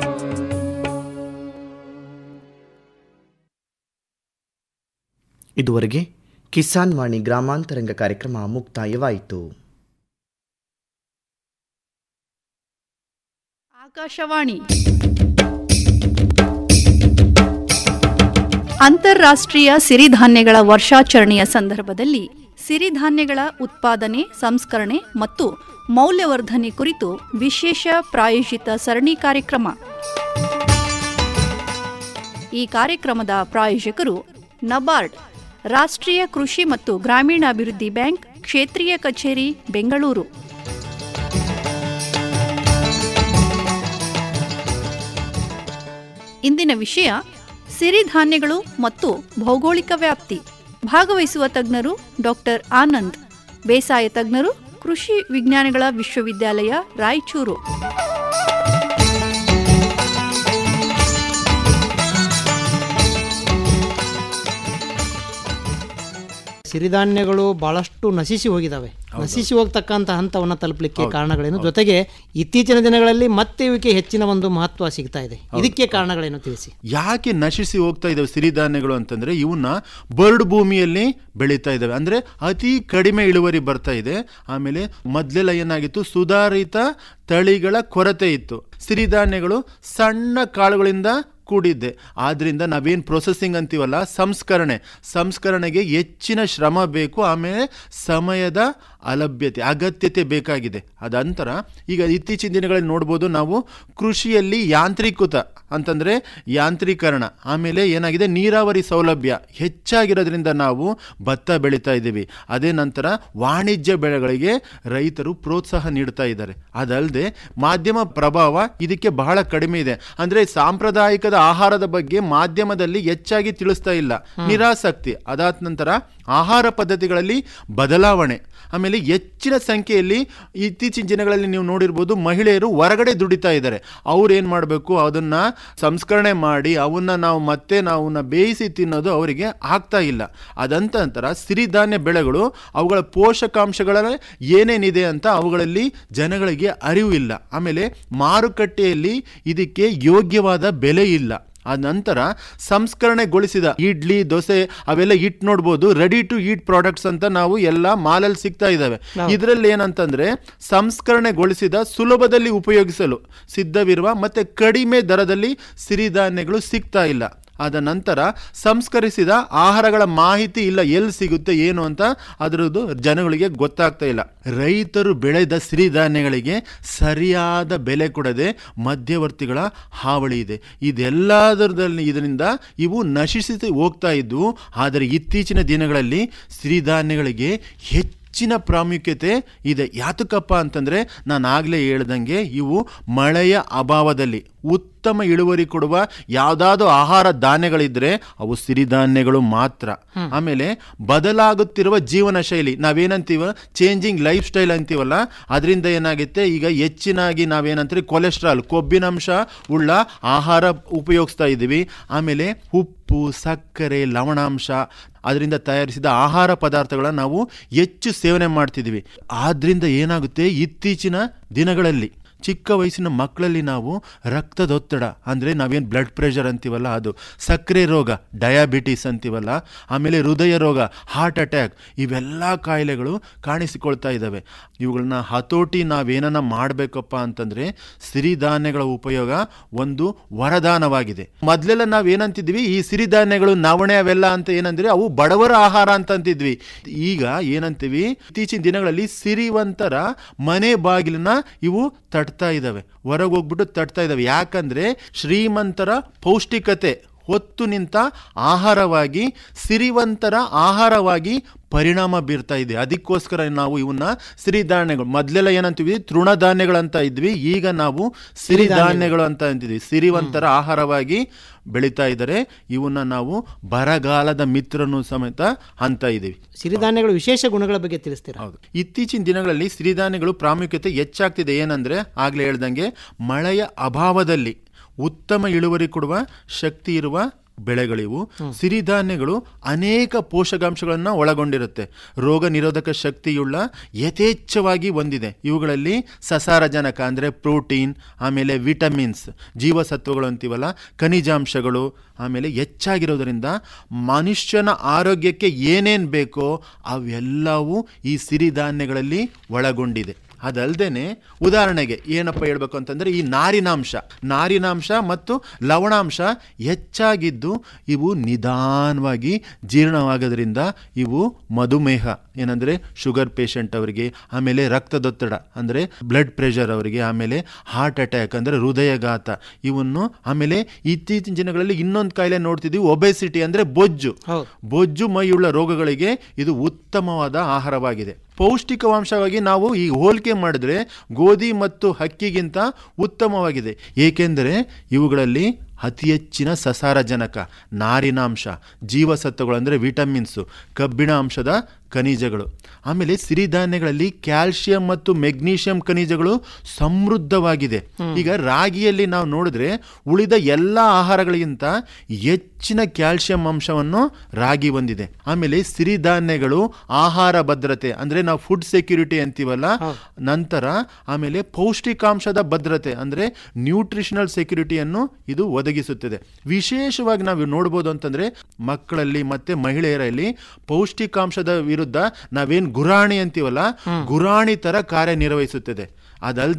ಇದುವರೆಗೆ ಕಿಸಾನ್ ವಾಣಿ ಗ್ರಾಮಾಂತರಂಗ ಕಾರ್ಯಕ್ರಮ ಮುಕ್ತಾಯವಾಯಿತು ಆಕಾಶವಾಣಿ ಅಂತಾರಾಷ್ಟ್ರೀಯ ಸಿರಿಧಾನ್ಯಗಳ ವರ್ಷಾಚರಣೆಯ ಸಂದರ್ಭದಲ್ಲಿ ಸಿರಿಧಾನ್ಯಗಳ ಉತ್ಪಾದನೆ ಸಂಸ್ಕರಣೆ ಮತ್ತು ಮೌಲ್ಯವರ್ಧನೆ ಕುರಿತು ವಿಶೇಷ ಪ್ರಾಯೋಜಿತ ಸರಣಿ ಕಾರ್ಯಕ್ರಮ ಈ ಕಾರ್ಯಕ್ರಮದ ಪ್ರಾಯೋಜಕರು ನಬಾರ್ಡ್ ರಾಷ್ಟ್ರೀಯ ಕೃಷಿ ಮತ್ತು ಗ್ರಾಮೀಣಾಭಿವೃದ್ಧಿ ಬ್ಯಾಂಕ್ ಕ್ಷೇತ್ರೀಯ ಕಚೇರಿ ಬೆಂಗಳೂರು ಇಂದಿನ ವಿಷಯ ಸಿರಿಧಾನ್ಯಗಳು ಮತ್ತು ಭೌಗೋಳಿಕ ವ್ಯಾಪ್ತಿ ಭಾಗವಹಿಸುವ ತಜ್ಞರು ಡಾಕ್ಟರ್ ಆನಂದ್ ಬೇಸಾಯ ತಜ್ಞರು ಕೃಷಿ ವಿಜ್ಞಾನಗಳ ವಿಶ್ವವಿದ್ಯಾಲಯ ರಾಯಚೂರು ಸಿರಿಧಾನ್ಯಗಳು ಬಹಳಷ್ಟು ನಶಿಸಿ ಹೋಗಿದ್ದಾವೆ ನಶಿಸಿ ಹೋಗ್ತಕ್ಕಂಥ ಹಂತವನ್ನು ತಲುಪಲಿಕ್ಕೆ ಕಾರಣಗಳೇನು ಜೊತೆಗೆ ಇತ್ತೀಚಿನ ದಿನಗಳಲ್ಲಿ ಮತ್ತೆ ಇವಕ್ಕೆ ಹೆಚ್ಚಿನ ಒಂದು ಮಹತ್ವ ಸಿಗ್ತಾ ಇದೆ ಇದಕ್ಕೆ ಕಾರಣಗಳೇನು ತಿಳಿಸಿ ಯಾಕೆ ನಶಿಸಿ ಹೋಗ್ತಾ ಇದಾವೆ ಸಿರಿಧಾನ್ಯಗಳು ಅಂತಂದ್ರೆ ಇವನ್ನ ಬರ್ಡ್ ಭೂಮಿಯಲ್ಲಿ ಬೆಳೀತಾ ಇದ್ದಾವೆ ಅಂದ್ರೆ ಅತಿ ಕಡಿಮೆ ಇಳುವರಿ ಬರ್ತಾ ಇದೆ ಆಮೇಲೆ ಮೊದ್ಲೆಲ್ಲ ಏನಾಗಿತ್ತು ಸುಧಾರಿತ ತಳಿಗಳ ಕೊರತೆ ಇತ್ತು ಸಿರಿಧಾನ್ಯಗಳು ಸಣ್ಣ ಕಾಳುಗಳಿಂದ ಕೂಡಿದ್ದೆ ಆದ್ರಿಂದ ನಾವೇನು ಪ್ರೊಸೆಸಿಂಗ್ ಅಂತೀವಲ್ಲ ಸಂಸ್ಕರಣೆ ಸಂಸ್ಕರಣೆಗೆ ಹೆಚ್ಚಿನ ಶ್ರಮ ಬೇಕು ಆಮೇಲೆ ಸಮಯದ ಅಲಭ್ಯತೆ ಅಗತ್ಯತೆ ಬೇಕಾಗಿದೆ ಅದಂತರ ಈಗ ಇತ್ತೀಚಿನ ದಿನಗಳಲ್ಲಿ ನೋಡ್ಬೋದು ನಾವು ಕೃಷಿಯಲ್ಲಿ ಯಾಂತ್ರೀಕೃತ ಅಂತಂದರೆ ಯಾಂತ್ರೀಕರಣ ಆಮೇಲೆ ಏನಾಗಿದೆ ನೀರಾವರಿ ಸೌಲಭ್ಯ ಹೆಚ್ಚಾಗಿರೋದ್ರಿಂದ ನಾವು ಭತ್ತ ಬೆಳೀತಾ ಇದ್ದೀವಿ ಅದೇ ನಂತರ ವಾಣಿಜ್ಯ ಬೆಳೆಗಳಿಗೆ ರೈತರು ಪ್ರೋತ್ಸಾಹ ನೀಡ್ತಾ ಇದ್ದಾರೆ ಅದಲ್ಲದೆ ಮಾಧ್ಯಮ ಪ್ರಭಾವ ಇದಕ್ಕೆ ಬಹಳ ಕಡಿಮೆ ಇದೆ ಅಂದರೆ ಸಾಂಪ್ರದಾಯಿಕದ ಆಹಾರದ ಬಗ್ಗೆ ಮಾಧ್ಯಮದಲ್ಲಿ ಹೆಚ್ಚಾಗಿ ತಿಳಿಸ್ತಾ ಇಲ್ಲ ನಿರಾಸಕ್ತಿ ಅದಾದ ನಂತರ ಆಹಾರ ಪದ್ಧತಿಗಳಲ್ಲಿ ಬದಲಾವಣೆ ಆಮೇಲೆ ಹೆಚ್ಚಿನ ಸಂಖ್ಯೆಯಲ್ಲಿ ಇತ್ತೀಚಿನ ದಿನಗಳಲ್ಲಿ ನೀವು ನೋಡಿರ್ಬೋದು ಮಹಿಳೆಯರು ಹೊರಗಡೆ ದುಡಿತಾ ಇದ್ದಾರೆ ಅವ್ರು ಏನು ಮಾಡಬೇಕು ಅದನ್ನು ಸಂಸ್ಕರಣೆ ಮಾಡಿ ಅವನ್ನ ನಾವು ಮತ್ತೆ ನಾವು ಅವನ್ನ ಬೇಯಿಸಿ ತಿನ್ನೋದು ಅವರಿಗೆ ಆಗ್ತಾ ಇಲ್ಲ ಅದಂತ ನಂತರ ಸಿರಿಧಾನ್ಯ ಬೆಳೆಗಳು ಅವುಗಳ ಪೋಷಕಾಂಶಗಳ ಏನೇನಿದೆ ಅಂತ ಅವುಗಳಲ್ಲಿ ಜನಗಳಿಗೆ ಅರಿವು ಇಲ್ಲ ಆಮೇಲೆ ಮಾರುಕಟ್ಟೆಯಲ್ಲಿ ಇದಕ್ಕೆ ಯೋಗ್ಯವಾದ ಬೆಲೆ ಇಲ್ಲ ಆ ನಂತರ ಸಂಸ್ಕರಣೆಗೊಳಿಸಿದ ಇಡ್ಲಿ ದೋಸೆ ಅವೆಲ್ಲ ಇಟ್ ನೋಡ್ಬೋದು ರೆಡಿ ಟು ಈಟ್ ಪ್ರಾಡಕ್ಟ್ಸ್ ಅಂತ ನಾವು ಎಲ್ಲ ಮಾಲಲ್ಲಿ ಸಿಗ್ತಾ ಇದ್ದಾವೆ ಇದರಲ್ಲಿ ಏನಂತಂದ್ರೆ ಸಂಸ್ಕರಣೆಗೊಳಿಸಿದ ಸುಲಭದಲ್ಲಿ ಉಪಯೋಗಿಸಲು ಸಿದ್ಧವಿರುವ ಮತ್ತೆ ಕಡಿಮೆ ದರದಲ್ಲಿ ಸಿರಿಧಾನ್ಯಗಳು ಸಿಗ್ತಾ ಇಲ್ಲ ಆದ ನಂತರ ಸಂಸ್ಕರಿಸಿದ ಆಹಾರಗಳ ಮಾಹಿತಿ ಇಲ್ಲ ಎಲ್ಲಿ ಸಿಗುತ್ತೆ ಏನು ಅಂತ ಅದರದ್ದು ಜನಗಳಿಗೆ ಗೊತ್ತಾಗ್ತಾ ಇಲ್ಲ ರೈತರು ಬೆಳೆದ ಸಿರಿಧಾನ್ಯಗಳಿಗೆ ಸರಿಯಾದ ಬೆಲೆ ಕೊಡದೆ ಮಧ್ಯವರ್ತಿಗಳ ಹಾವಳಿ ಇದೆ ಇದೆಲ್ಲದರಲ್ಲಿ ಇದರಿಂದ ಇವು ನಶಿಸಿ ಹೋಗ್ತಾ ಇದ್ವು ಆದರೆ ಇತ್ತೀಚಿನ ದಿನಗಳಲ್ಲಿ ಸಿರಿಧಾನ್ಯಗಳಿಗೆ ಹೆಚ್ಚು ಹೆಚ್ಚಿನ ಪ್ರಾಮುಖ್ಯತೆ ಇದೆ ಯಾತಕಪ್ಪ ಅಂತಂದರೆ ನಾನು ಆಗಲೇ ಹೇಳ್ದಂಗೆ ಇವು ಮಳೆಯ ಅಭಾವದಲ್ಲಿ ಉತ್ತಮ ಇಳುವರಿ ಕೊಡುವ ಯಾವುದಾದ್ರೂ ಆಹಾರ ಧಾನ್ಯಗಳಿದ್ರೆ ಅವು ಸಿರಿಧಾನ್ಯಗಳು ಮಾತ್ರ ಆಮೇಲೆ ಬದಲಾಗುತ್ತಿರುವ ಜೀವನ ಶೈಲಿ ನಾವೇನಂತೀವ ಚೇಂಜಿಂಗ್ ಲೈಫ್ ಸ್ಟೈಲ್ ಅಂತೀವಲ್ಲ ಅದರಿಂದ ಏನಾಗುತ್ತೆ ಈಗ ಹೆಚ್ಚಿನಾಗಿ ನಾವೇನಂತೀವಿ ಕೊಲೆಸ್ಟ್ರಾಲ್ ಕೊಬ್ಬಿನಂಶ ಉಳ್ಳ ಆಹಾರ ಉಪಯೋಗಿಸ್ತಾ ಇದ್ದೀವಿ ಆಮೇಲೆ ಉಪ್ಪು ಸಕ್ಕರೆ ಲವಣಾಂಶ ಅದರಿಂದ ತಯಾರಿಸಿದ ಆಹಾರ ಪದಾರ್ಥಗಳನ್ನ ನಾವು ಹೆಚ್ಚು ಸೇವನೆ ಮಾಡ್ತಿದ್ದೀವಿ ಆದ್ರಿಂದ ಏನಾಗುತ್ತೆ ಇತ್ತೀಚಿನ ದಿನಗಳಲ್ಲಿ ಚಿಕ್ಕ ವಯಸ್ಸಿನ ಮಕ್ಕಳಲ್ಲಿ ನಾವು ರಕ್ತದೊತ್ತಡ ಅಂದರೆ ನಾವೇನು ಬ್ಲಡ್ ಪ್ರೆಷರ್ ಅಂತೀವಲ್ಲ ಅದು ಸಕ್ಕರೆ ರೋಗ ಡಯಾಬಿಟಿಸ್ ಅಂತೀವಲ್ಲ ಆಮೇಲೆ ಹೃದಯ ರೋಗ ಹಾರ್ಟ್ ಅಟ್ಯಾಕ್ ಇವೆಲ್ಲ ಕಾಯಿಲೆಗಳು ಕಾಣಿಸಿಕೊಳ್ತಾ ಇದ್ದಾವೆ ಇವುಗಳನ್ನ ಹತೋಟಿ ನಾವೇನನ್ನ ಮಾಡಬೇಕಪ್ಪ ಅಂತಂದರೆ ಸಿರಿಧಾನ್ಯಗಳ ಉಪಯೋಗ ಒಂದು ವರದಾನವಾಗಿದೆ ಮೊದಲೆಲ್ಲ ನಾವೇನಂತಿದ್ವಿ ಈ ಸಿರಿಧಾನ್ಯಗಳು ನವಣೆ ಅವೆಲ್ಲ ಅಂತ ಏನಂದ್ರೆ ಅವು ಬಡವರ ಆಹಾರ ಅಂತ ಅಂತಿದ್ವಿ ಈಗ ಏನಂತೀವಿ ಇತ್ತೀಚಿನ ದಿನಗಳಲ್ಲಿ ಸಿರಿವಂತರ ಮನೆ ಬಾಗಿಲನ್ನ ಇವು ತಟ್ತಾ ಇದ್ದಾವೆ ಹೊರಗೆ ಹೋಗ್ಬಿಟ್ಟು ತಟ್ತಾ ಇದ್ದಾವೆ ಯಾಕಂದ್ರೆ ಶ್ರೀಮಂತರ ಪೌಷ್ಟಿಕತೆ ಹೊತ್ತು ನಿಂತ ಆಹಾರವಾಗಿ ಸಿರಿವಂತರ ಆಹಾರವಾಗಿ ಪರಿಣಾಮ ಬೀರ್ತಾ ಇದೆ ಅದಕ್ಕೋಸ್ಕರ ನಾವು ಇವನ್ನ ಸಿರಿಧಾನ್ಯಗಳು ಮೊದಲೆಲ್ಲ ಏನಂತೀವಿ ತೃಣಧಾನ್ಯಗಳಂತ ಇದ್ವಿ ಈಗ ನಾವು ಸಿರಿಧಾನ್ಯಗಳು ಅಂತ ಅಂತಿದ್ವಿ ಸಿರಿವಂತರ ಆಹಾರವಾಗಿ ಬೆಳೀತಾ ಇದ್ದಾರೆ ಇವನ್ನ ನಾವು ಬರಗಾಲದ ಮಿತ್ರನು ಸಮೇತ ಅಂತ ಇದ್ದೀವಿ ಸಿರಿಧಾನ್ಯಗಳ ವಿಶೇಷ ಗುಣಗಳ ಬಗ್ಗೆ ತಿಳಿಸ್ತೀರಾ ಹೌದು ಇತ್ತೀಚಿನ ದಿನಗಳಲ್ಲಿ ಸಿರಿಧಾನ್ಯಗಳು ಪ್ರಾಮುಖ್ಯತೆ ಹೆಚ್ಚಾಗ್ತಿದೆ ಏನಂದ್ರೆ ಆಗ್ಲೇ ಹೇಳ್ದಂಗೆ ಮಳೆಯ ಅಭಾವದಲ್ಲಿ ಉತ್ತಮ ಇಳುವರಿ ಕೊಡುವ ಶಕ್ತಿ ಇರುವ ಬೆಳೆಗಳಿವು ಸಿರಿಧಾನ್ಯಗಳು ಅನೇಕ ಪೋಷಕಾಂಶಗಳನ್ನು ಒಳಗೊಂಡಿರುತ್ತೆ ರೋಗ ನಿರೋಧಕ ಶಕ್ತಿಯುಳ್ಳ ಯಥೇಚ್ಛವಾಗಿ ಹೊಂದಿದೆ ಇವುಗಳಲ್ಲಿ ಸಸಾರಜನಕ ಅಂದರೆ ಪ್ರೋಟೀನ್ ಆಮೇಲೆ ವಿಟಮಿನ್ಸ್ ಜೀವಸತ್ವಗಳು ಅಂತೀವಲ್ಲ ಖನಿಜಾಂಶಗಳು ಆಮೇಲೆ ಹೆಚ್ಚಾಗಿರೋದ್ರಿಂದ ಮನುಷ್ಯನ ಆರೋಗ್ಯಕ್ಕೆ ಏನೇನು ಬೇಕೋ ಅವೆಲ್ಲವೂ ಈ ಸಿರಿಧಾನ್ಯಗಳಲ್ಲಿ ಒಳಗೊಂಡಿದೆ ಅದಲ್ದೇನೆ ಉದಾಹರಣೆಗೆ ಏನಪ್ಪ ಹೇಳ್ಬೇಕು ಅಂತಂದ್ರೆ ಈ ನಾರಿನಾಂಶ ನಾರಿನಾಂಶ ಮತ್ತು ಲವಣಾಂಶ ಹೆಚ್ಚಾಗಿದ್ದು ಇವು ನಿಧಾನವಾಗಿ ಜೀರ್ಣವಾಗೋದ್ರಿಂದ ಇವು ಮಧುಮೇಹ ಏನಂದ್ರೆ ಶುಗರ್ ಪೇಷಂಟ್ ಅವರಿಗೆ ಆಮೇಲೆ ರಕ್ತದೊತ್ತಡ ಅಂದ್ರೆ ಬ್ಲಡ್ ಪ್ರೆಷರ್ ಅವರಿಗೆ ಆಮೇಲೆ ಹಾರ್ಟ್ ಅಟ್ಯಾಕ್ ಅಂದ್ರೆ ಹೃದಯಘಾತ ಇವನ್ನು ಆಮೇಲೆ ಇತ್ತೀಚಿನ ದಿನಗಳಲ್ಲಿ ಇನ್ನೊಂದು ಕಾಯಿಲೆ ನೋಡ್ತಿದ್ದೀವಿ ಒಬೆಸಿಟಿ ಅಂದ್ರೆ ಬೊಜ್ಜು ಬೊಜ್ಜು ಮೈಯುಳ್ಳ ರೋಗಗಳಿಗೆ ಇದು ಉತ್ತಮವಾದ ಆಹಾರವಾಗಿದೆ ಪೌಷ್ಟಿಕಾಂಶವಾಗಿ ನಾವು ಈ ಹೋಲಿಕೆ ಮಾಡಿದ್ರೆ ಗೋಧಿ ಮತ್ತು ಹಕ್ಕಿಗಿಂತ ಉತ್ತಮವಾಗಿದೆ ಏಕೆಂದರೆ ಇವುಗಳಲ್ಲಿ ಅತಿ ಹೆಚ್ಚಿನ ಸಸಾರಜನಕ ನಾರಿನಾಂಶ ಜೀವಸತ್ವಗಳು ಅಂದರೆ ವಿಟಮಿನ್ಸು ಕಬ್ಬಿಣ ಅಂಶದ ಖನಿಜಗಳು ಆಮೇಲೆ ಸಿರಿಧಾನ್ಯಗಳಲ್ಲಿ ಕ್ಯಾಲ್ಸಿಯಂ ಮತ್ತು ಮೆಗ್ನೀಷಿಯಂ ಖನಿಜಗಳು ಸಮೃದ್ಧವಾಗಿದೆ ಈಗ ರಾಗಿಯಲ್ಲಿ ನಾವು ನೋಡಿದ್ರೆ ಉಳಿದ ಎಲ್ಲ ಆಹಾರಗಳಿಗಿಂತ ಹೆಚ್ಚಿನ ಕ್ಯಾಲ್ಸಿಯಂ ಅಂಶವನ್ನು ರಾಗಿ ಹೊಂದಿದೆ ಆಮೇಲೆ ಸಿರಿಧಾನ್ಯಗಳು ಆಹಾರ ಭದ್ರತೆ ಅಂದ್ರೆ ನಾವು ಫುಡ್ ಸೆಕ್ಯೂರಿಟಿ ಅಂತೀವಲ್ಲ ನಂತರ ಆಮೇಲೆ ಪೌಷ್ಟಿಕಾಂಶದ ಭದ್ರತೆ ಅಂದ್ರೆ ನ್ಯೂಟ್ರಿಷನಲ್ ಸೆಕ್ಯೂರಿಟಿಯನ್ನು ಇದು ಒದಗಿಸುತ್ತದೆ ವಿಶೇಷವಾಗಿ ನಾವು ನೋಡ್ಬೋದು ಅಂತಂದ್ರೆ ಮಕ್ಕಳಲ್ಲಿ ಮತ್ತೆ ಮಹಿಳೆಯರಲ್ಲಿ ಪೌಷ್ಟಿಕಾಂಶದ ವಿರುದ್ಧ ನಾವೇನ್ ಗುರಾಣಿ ಅಂತೀವಲ್ಲ ಗುರಾಣಿ ತರ ಕಾರ್ಯನಿರ್ವಹಿಸುತ್ತದೆ ಅದಲ್ದೇನೆ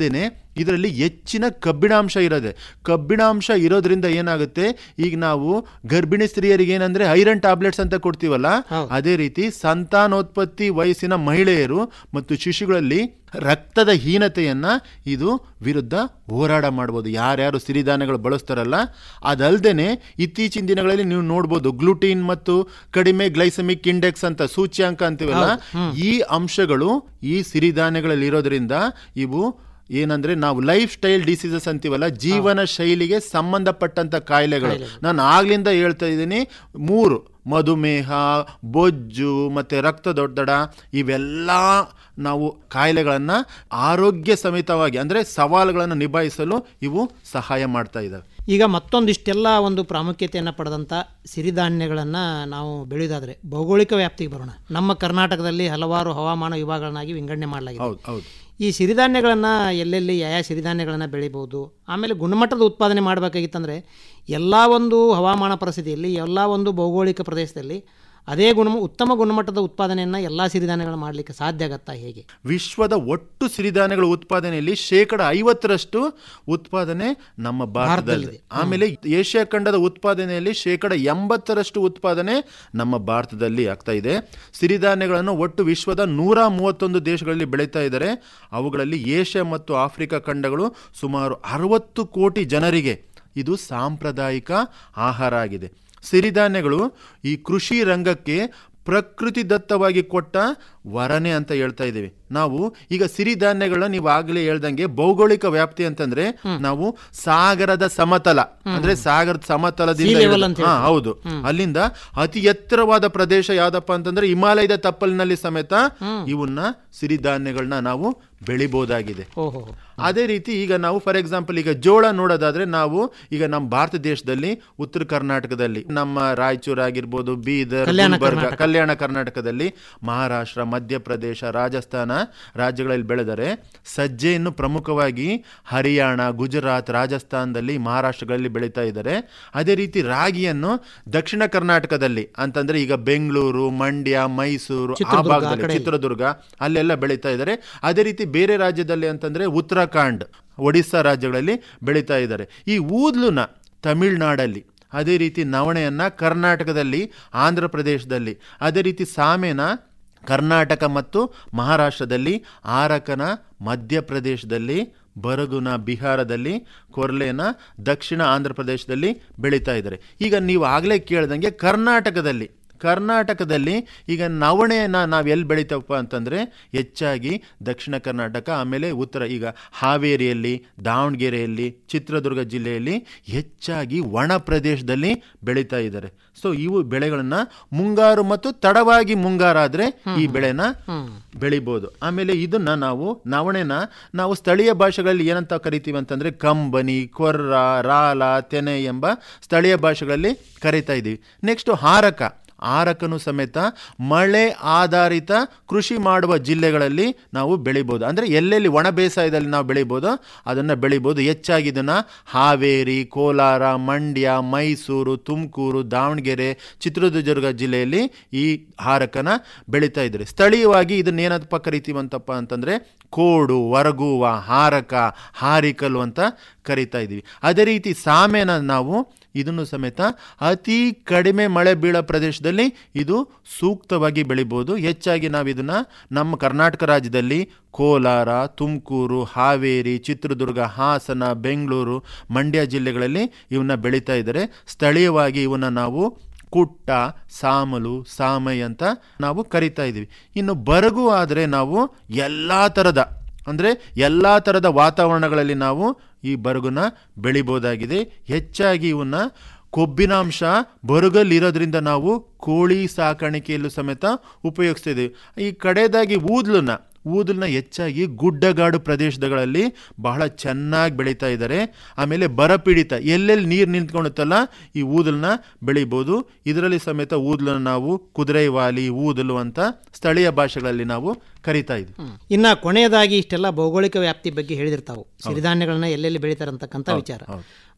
ಇದರಲ್ಲಿ ಹೆಚ್ಚಿನ ಕಬ್ಬಿಣಾಂಶ ಇರೋದೆ ಕಬ್ಬಿಣಾಂಶ ಇರೋದ್ರಿಂದ ಏನಾಗುತ್ತೆ ಈಗ ನಾವು ಗರ್ಭಿಣಿ ಸ್ತ್ರೀಯರಿಗೆ ಏನಂದ್ರೆ ಐರನ್ ಟ್ಯಾಬ್ಲೆಟ್ಸ್ ಅಂತ ಕೊಡ್ತೀವಲ್ಲ ಅದೇ ರೀತಿ ಸಂತಾನೋತ್ಪತ್ತಿ ವಯಸ್ಸಿನ ಮಹಿಳೆಯರು ಮತ್ತು ಶಿಶುಗಳಲ್ಲಿ ರಕ್ತದ ಹೀನತೆಯನ್ನ ಇದು ವಿರುದ್ಧ ಹೋರಾಟ ಮಾಡ್ಬೋದು ಯಾರ್ಯಾರು ಸಿರಿಧಾನ್ಯಗಳು ಬಳಸ್ತಾರಲ್ಲ ಅದಲ್ದೇನೆ ಇತ್ತೀಚಿನ ದಿನಗಳಲ್ಲಿ ನೀವು ನೋಡ್ಬೋದು ಗ್ಲುಟೀನ್ ಮತ್ತು ಕಡಿಮೆ ಗ್ಲೈಸಮಿಕ್ ಇಂಡೆಕ್ಸ್ ಅಂತ ಸೂಚ್ಯಾಂಕ ಅಂತೀವಲ್ಲ ಹೌದು. ಹ್ಮ್. ಈ ಅಂಶಗಳು ಈ ಸಿರಿಧಾನ್ಯಗಳಲ್ಲಿ ಇರೋದ್ರಿಂದ ಇವು ಏನಂದ್ರೆ ನಾವು ಲೈಫ್ ಸ್ಟೈಲ್ ಡಿಸೀಸಸ್ ಅಂತೀವಲ್ಲ ಜೀವನ ಶೈಲಿಗೆ ಸಂಬಂಧಪಟ್ಟಂತ ಕಾಯಿಲೆಗಳು ನಾನು ಆಗ್ಲಿಂದ ಹೇಳ್ತಾ ಇದ್ದೀನಿ ಮೂರು ಮಧುಮೇಹ ಬೊಜ್ಜು ಮತ್ತೆ ರಕ್ತದೊತ್ತಡ ಇವೆಲ್ಲ ನಾವು ಕಾಯಿಲೆಗಳನ್ನ ಆರೋಗ್ಯ ಸಮೇತವಾಗಿ ಅಂದ್ರೆ ಸವಾಲುಗಳನ್ನು ನಿಭಾಯಿಸಲು ಇವು ಸಹಾಯ ಮಾಡ್ತಾ ಇದ್ದಾವೆ ಈಗ ಮತ್ತೊಂದಿಷ್ಟೆಲ್ಲ ಒಂದು ಪ್ರಾಮುಖ್ಯತೆಯನ್ನು ಪಡೆದಂಥ ಸಿರಿಧಾನ್ಯಗಳನ್ನು ನಾವು ಬೆಳೆಯೋದಾದರೆ ಭೌಗೋಳಿಕ ವ್ಯಾಪ್ತಿಗೆ ಬರೋಣ ನಮ್ಮ ಕರ್ನಾಟಕದಲ್ಲಿ ಹಲವಾರು ಹವಾಮಾನ ವಿಭಾಗಗಳನ್ನಾಗಿ ವಿಂಗಡಣೆ ಮಾಡಲಾಗಿದೆ ಹೌದು ಹೌದು ಈ ಸಿರಿಧಾನ್ಯಗಳನ್ನು ಎಲ್ಲೆಲ್ಲಿ ಯಾವ ಸಿರಿಧಾನ್ಯಗಳನ್ನು ಬೆಳಿಬೋದು ಆಮೇಲೆ ಗುಣಮಟ್ಟದ ಉತ್ಪಾದನೆ ಮಾಡಬೇಕಾಗಿತ್ತಂದರೆ ಎಲ್ಲ ಒಂದು ಹವಾಮಾನ ಪರಿಸ್ಥಿತಿಯಲ್ಲಿ ಎಲ್ಲ ಒಂದು ಭೌಗೋಳಿಕ ಪ್ರದೇಶದಲ್ಲಿ ಅದೇ ಗುಣ ಉತ್ತಮ ಗುಣಮಟ್ಟದ ಉತ್ಪಾದನೆಯನ್ನು ಎಲ್ಲ ಸಿರಿಧಾನ್ಯಗಳನ್ನು ಮಾಡಲಿಕ್ಕೆ ಸಾಧ್ಯ ಆಗತ್ತಾ ಹೇಗೆ ವಿಶ್ವದ ಒಟ್ಟು ಸಿರಿಧಾನ್ಯಗಳ ಉತ್ಪಾದನೆಯಲ್ಲಿ ಶೇಕಡ ಐವತ್ತರಷ್ಟು ಉತ್ಪಾದನೆ ನಮ್ಮ ಭಾರತದಲ್ಲಿ ಭಾರತದಲ್ಲಿದೆ. ಆಮೇಲೆ ಏಷ್ಯಾ ಖಂಡದ ಉತ್ಪಾದನೆಯಲ್ಲಿ ಶೇಕಡ ಎಂಬತ್ತರಷ್ಟು ಉತ್ಪಾದನೆ ನಮ್ಮ ಭಾರತದಲ್ಲಿ ಆಗ್ತಾ ಇದೆ ಸಿರಿಧಾನ್ಯಗಳನ್ನು ಒಟ್ಟು ವಿಶ್ವದ ನೂರ ಮೂವತ್ತೊಂದು ದೇಶಗಳಲ್ಲಿ ಬೆಳೀತಾ ಇದ್ದಾರೆ ಅವುಗಳಲ್ಲಿ ಏಷ್ಯಾ ಮತ್ತು ಆಫ್ರಿಕಾ ಖಂಡಗಳು ಸುಮಾರು ಅರವತ್ತು ಕೋಟಿ ಜನರಿಗೆ ಇದು ಸಾಂಪ್ರದಾಯಿಕ ಆಹಾರ ಆಗಿದೆ ಸಿರಿಧಾನ್ಯಗಳು ಈ ಕೃಷಿ ರಂಗಕ್ಕೆ ಪ್ರಕೃತಿ ದತ್ತವಾಗಿ ಕೊಟ್ಟ ವರನೆ ಅಂತ ಹೇಳ್ತಾ ಇದ್ದೀವಿ ನಾವು ಈಗ ಸಿರಿಧಾನ್ಯಗಳನ್ನ ನೀವು ಆಗಲೇ ಹೇಳ್ದಂಗೆ ಭೌಗೋಳಿಕ ವ್ಯಾಪ್ತಿ ಅಂತಂದ್ರೆ ನಾವು ಸಾಗರದ ಸಮತಲ ಅಂದ್ರೆ ಸಾಗರದ ಸಮತಲದಿಂದ Sea level ಹಿಡಿದು- ಅಂತ ಹಾ, ಹೇಳ್ತಾರೆ. ಹೌದು ಅಲ್ಲಿಂದ ಅತಿ ಎತ್ತರವಾದ ಪ್ರದೇಶ ಯಾವ್ದಪ್ಪ ಅಂತಂದ್ರೆ ಹಿಮಾಲಯದ ತಪ್ಪಲಿನಲ್ಲಿ ಸಮೇತ ಇವನ್ನ ಸಿರಿಧಾನ್ಯಗಳನ್ನ ನಾವು ಬೆಳಿಬಹುದಾಗಿದೆ ಓಹೋ ಅದೇ ರೀತಿ ಈಗ ನಾವು ಫಾರ್ ಎಕ್ಸಾಂಪಲ್ ಈಗ ಜೋಳ ನೋಡೋದಾದ್ರೆ ನಾವು ಈಗ ನಮ್ಮ ಭಾರತ ದೇಶದಲ್ಲಿ ಉತ್ತರ ಕರ್ನಾಟಕದಲ್ಲಿ ನಮ್ಮ ರಾಯಚೂರು ಆಗಿರ್ಬೋದು ಬೀದರ್ ಕಲ್ಯಾಣ ಗುಲ್ಬರ್ಗ ಕರ್ನಾಟಕ. ಕಲ್ಯಾಣ ಕರ್ನಾಟಕದಲ್ಲಿ ಮಹಾರಾಷ್ಟ್ರ ಮಧ್ಯಪ್ರದೇಶ ರಾಜಸ್ಥಾನ ರಾಜ್ಯಗಳಲ್ಲಿ ಬೆಳೆದರೆ ಸಜ್ಜೆಯನ್ನು ಪ್ರಮುಖವಾಗಿ ಹರಿಯಾಣ ಗುಜರಾತ್ ರಾಜಸ್ಥಾನದಲ್ಲಿ ಮಹಾರಾಷ್ಟ್ರಗಳಲ್ಲಿ ಬೆಳೀತಾ ಇದ್ದಾರೆ ಅದೇ ರೀತಿ ರಾಗಿಯನ್ನು ದಕ್ಷಿಣ ಕರ್ನಾಟಕದಲ್ಲಿ ಅಂತಂದ್ರೆ ಈಗ ಬೆಂಗಳೂರು ಮಂಡ್ಯ ಮೈಸೂರು ಆ ಚಿತ್ರದುರ್ಗ, ಆ ಭಾಗದಲ್ಲಿ ಕಡೆ. ಚಿತ್ರದುರ್ಗ ಅಲ್ಲೆಲ್ಲ ಬೆಳೀತಾ ಇದ್ದಾರೆ ಅದೇ ರೀತಿ ಬೇರೆ ರಾಜ್ಯದಲ್ಲಿ ಅಂತಂದ್ರೆ ಉತ್ತರಾಖಂಡ್ ಒಡಿಸ್ಸಾ ರಾಜ್ಯಗಳಲ್ಲಿ ಬೆಳೀತಾ ಇದ್ದಾರೆ ಈ ಊದ್ಲುನ ತಮಿಳ್ನಾಡಲ್ಲಿ ಅದೇ ರೀತಿ ನವಣೆಯನ್ನ ಕರ್ನಾಟಕದಲ್ಲಿ ಆಂಧ್ರ ಪ್ರದೇಶದಲ್ಲಿ ಅದೇ ರೀತಿ ಸಾಮೆನ ಕರ್ನಾಟಕ ಮತ್ತು ಮಹಾರಾಷ್ಟ್ರದಲ್ಲಿ ಆರಕನ ಮಧ್ಯಪ್ರದೇಶದಲ್ಲಿ ಬರಗುನ ಬಿಹಾರದಲ್ಲಿ ಕೊರ್ಲೆನ ದಕ್ಷಿಣ ಆಂಧ್ರ ಪ್ರದೇಶದಲ್ಲಿ ಬೆಳೀತಾ ಇದ್ದಾರೆ ಈಗ ನೀವು ಆಗಲೇ ಕೇಳ್ದಂಗೆ ಕರ್ನಾಟಕದಲ್ಲಿ ಕರ್ನಾಟಕದಲ್ಲಿ ಈಗ ನವಣೆಯನ್ನು ನಾವು ಎಲ್ಲಿ ಬೆಳಿತವಪ್ಪ ಅಂತಂದರೆ ಹೆಚ್ಚಾಗಿ ದಕ್ಷಿಣ ಕರ್ನಾಟಕ ಆಮೇಲೆ ಉತ್ತರ ಈಗ ಹಾವೇರಿಯಲ್ಲಿ ದಾವಣಗೆರೆಯಲ್ಲಿ ಚಿತ್ರದುರ್ಗ ಜಿಲ್ಲೆಯಲ್ಲಿ ಹೆಚ್ಚಾಗಿ ಒಣ ಪ್ರದೇಶದಲ್ಲಿ ಬೆಳೀತಾ ಇದ್ದಾರೆ ಸೊ ಇವು ಬೆಳೆಗಳನ್ನು ಮುಂಗಾರು ಮತ್ತು ತಡವಾಗಿ ಮುಂಗಾರಾದರೆ ಈ ಬೆಳೆನ ಬೆಳಿಬೋದು ಆಮೇಲೆ ಇದನ್ನ ನಾವು ನವಣೆನ ನಾವು ಸ್ಥಳೀಯ ಭಾಷೆಗಳಲ್ಲಿ ಏನಂತ ಕರಿತೀವಿ ಅಂತಂದ್ರೆ ಕಂಬನಿ ಕೊರ್ರ ರಾಲ ತೆನೆ ಎಂಬ ಸ್ಥಳೀಯ ಭಾಷೆಗಳಲ್ಲಿ ಕರಿತಾ ಇದ್ದೀವಿ ನೆಕ್ಸ್ಟ್ ಹಾರಕ ಆರಕನು ಸಮೇತ ಮಳೆ ಆಧಾರಿತ ಕೃಷಿ ಮಾಡುವ ಜಿಲ್ಲೆಗಳಲ್ಲಿ ನಾವು ಬೆಳಿಬೋದು ಅಂದರೆ ಎಲ್ಲೆಲ್ಲಿ ಒಣ ಬೇಸಾಯದಲ್ಲಿ ನಾವು ಬೆಳಿಬೋದು ಅದನ್ನು ಬೆಳಿಬೋದು ಹೆಚ್ಚಾಗಿ ಇದನ್ನು ಹಾವೇರಿ ಕೋಲಾರ ಮಂಡ್ಯ ಮೈಸೂರು ತುಮಕೂರು ದಾವಣಗೆರೆ ಚಿತ್ರದುರ್ಗ ಜಿಲ್ಲೆಯಲ್ಲಿ ಈ ಹಾರಕನ ಬೆಳೀತಾ ಇದ್ದಾರೆ ಸ್ಥಳೀಯವಾಗಿ ಇದನ್ನ ಏನಪ್ಪ ಕರಿತೀವಂತಪ್ಪ ಅಂತಂದರೆ ಕೋಡು ವರಗುವ ಹಾರಕ ಹಾರಿಕಲು ಅಂತ ಕರಿತಾ ಇದ್ದೀವಿ ಅದೇ ರೀತಿ ಸಾಮೆನ ನಾವು ಇದನ್ನು ಸಮೇತ ಅತಿ ಕಡಿಮೆ ಮಳೆ ಬೀಳೋ ಪ್ರದೇಶದಲ್ಲಿ ಇದು ಸೂಕ್ತವಾಗಿ ಬೆಳಿಬೋದು ಹೆಚ್ಚಾಗಿ ನಾವು ಇದನ್ನ ನಮ್ಮ ಕರ್ನಾಟಕ ರಾಜ್ಯದಲ್ಲಿ ಕೋಲಾರ ತುಮಕೂರು ಹಾವೇರಿ ಚಿತ್ರದುರ್ಗ ಹಾಸನ ಬೆಂಗಳೂರು ಮಂಡ್ಯ ಜಿಲ್ಲೆಗಳಲ್ಲಿ ಇವನ್ನ ಬೆಳೀತಾ ಇದ್ದಾರೆ ಸ್ಥಳೀಯವಾಗಿ ಇವನ್ನ ನಾವು ಕುಟ್ಟ ಸಾಮಲು ಸಾಮೈ ಅಂತ ನಾವು ಕರಿತಾ ಇದ್ದೀವಿ ಇನ್ನು ಬರಗು ಆದರೆ ನಾವು ಎಲ್ಲ ಥರದ ಅಂದರೆ ಎಲ್ಲ ಥರದ ವಾತಾವರಣಗಳಲ್ಲಿ ನಾವು ಈ ಬರಗುನ ಬೆಳಿಬೋದಾಗಿದೆ ಹೆಚ್ಚಾಗಿ ಇವನ್ನ ಕೊಬ್ಬಿನಾಂಶ ಬರುಗಲ್ಲಿರೋದ್ರಿಂದ ನಾವು ಕೋಳಿ ಸಾಕಾಣಿಕೆಯಲ್ಲೂ ಸಮೇತ ಉಪಯೋಗಿಸ್ತಿದ್ದೀವಿ ಈ ಕಡೆಯದಾಗಿ ಊದ್ಲನ್ನ ಊದಲನ್ನ ಹೆಚ್ಚಾಗಿ ಗುಡ್ಡಗಾಡು ಪ್ರದೇಶಗಳಲ್ಲಿ ಬಹಳ ಚೆನ್ನಾಗಿ ಬೆಳೀತಾ ಇದ್ದಾರೆ ಆಮೇಲೆ ಬರಪೀಡಿತ ಎಲ್ಲೆಲ್ಲಿ ನೀರು ನಿಂತ್ಕೊಳ್ಳುತ್ತಲ್ಲ ಈ ಊದಲನ್ನ ಬೆಳಿಬೋದು ಇದರಲ್ಲಿ ಸಮೇತ ಊದಲನ್ನ ನಾವು ಕುದುರೆವಾಲಿ ಊದಲು ಅಂತ ಸ್ಥಳೀಯ ಭಾಷೆಗಳಲ್ಲಿ ನಾವು ಕರಿತಾ ಇದ್ವಿ ಇನ್ನ ಕೊನೆಯದಾಗಿ ಇಷ್ಟೆಲ್ಲ ಭೌಗೋಳಿಕ ವ್ಯಾಪ್ತಿ ಬಗ್ಗೆ ಹೇಳಿದಿರ್ತಾವು ಸಿರಿಧಾನ್ಯಗಳನ್ನ ಎಲ್ಲೆಲ್ಲಿ ಬೆಳೀತಾರೆ ಅಂತಕ್ಕಂಥ ಹೌದು, ವಿಚಾರ ಹೌದು.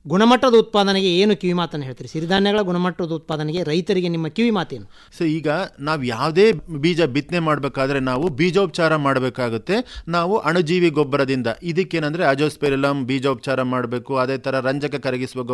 ಗುಣಮಟ್ಟದ ಉತ್ಪಾದನೆಗೆ ಏನು ಕಿವಿ ಮಾತನ್ನು ಹೇಳ್ತೀರಿ ಸಿರಿಧಾನ್ಯಗಳ ಗುಣಮಟ್ಟದ ಉತ್ಪಾದನೆಗೆ ರೈತರಿಗೆ ನಿಮ್ಮ ಕಿವಿ ಮಾತೇನು ಸೊ ಈಗ ನಾವು ಯಾವುದೇ ಬೀಜ ಬಿತ್ತನೆ ಮಾಡಬೇಕಾದ್ರೆ ನಾವು ಬೀಜೋಪಚಾರ ಮಾಡಬೇಕಾಗುತ್ತೆ ನಾವು ಅಣುಜೀವಿ ಗೊಬ್ಬರದಿಂದ ಇದಕ್ಕೇನಂದ್ರೆ ಅಜೋಸ್ಪೆರಿಲಮ್ ಬೀಜೋಪಚಾರ ಮಾಡಬೇಕು ಅದೇ ಥರ ರಂಜಕ ಕರಗಿಸುವ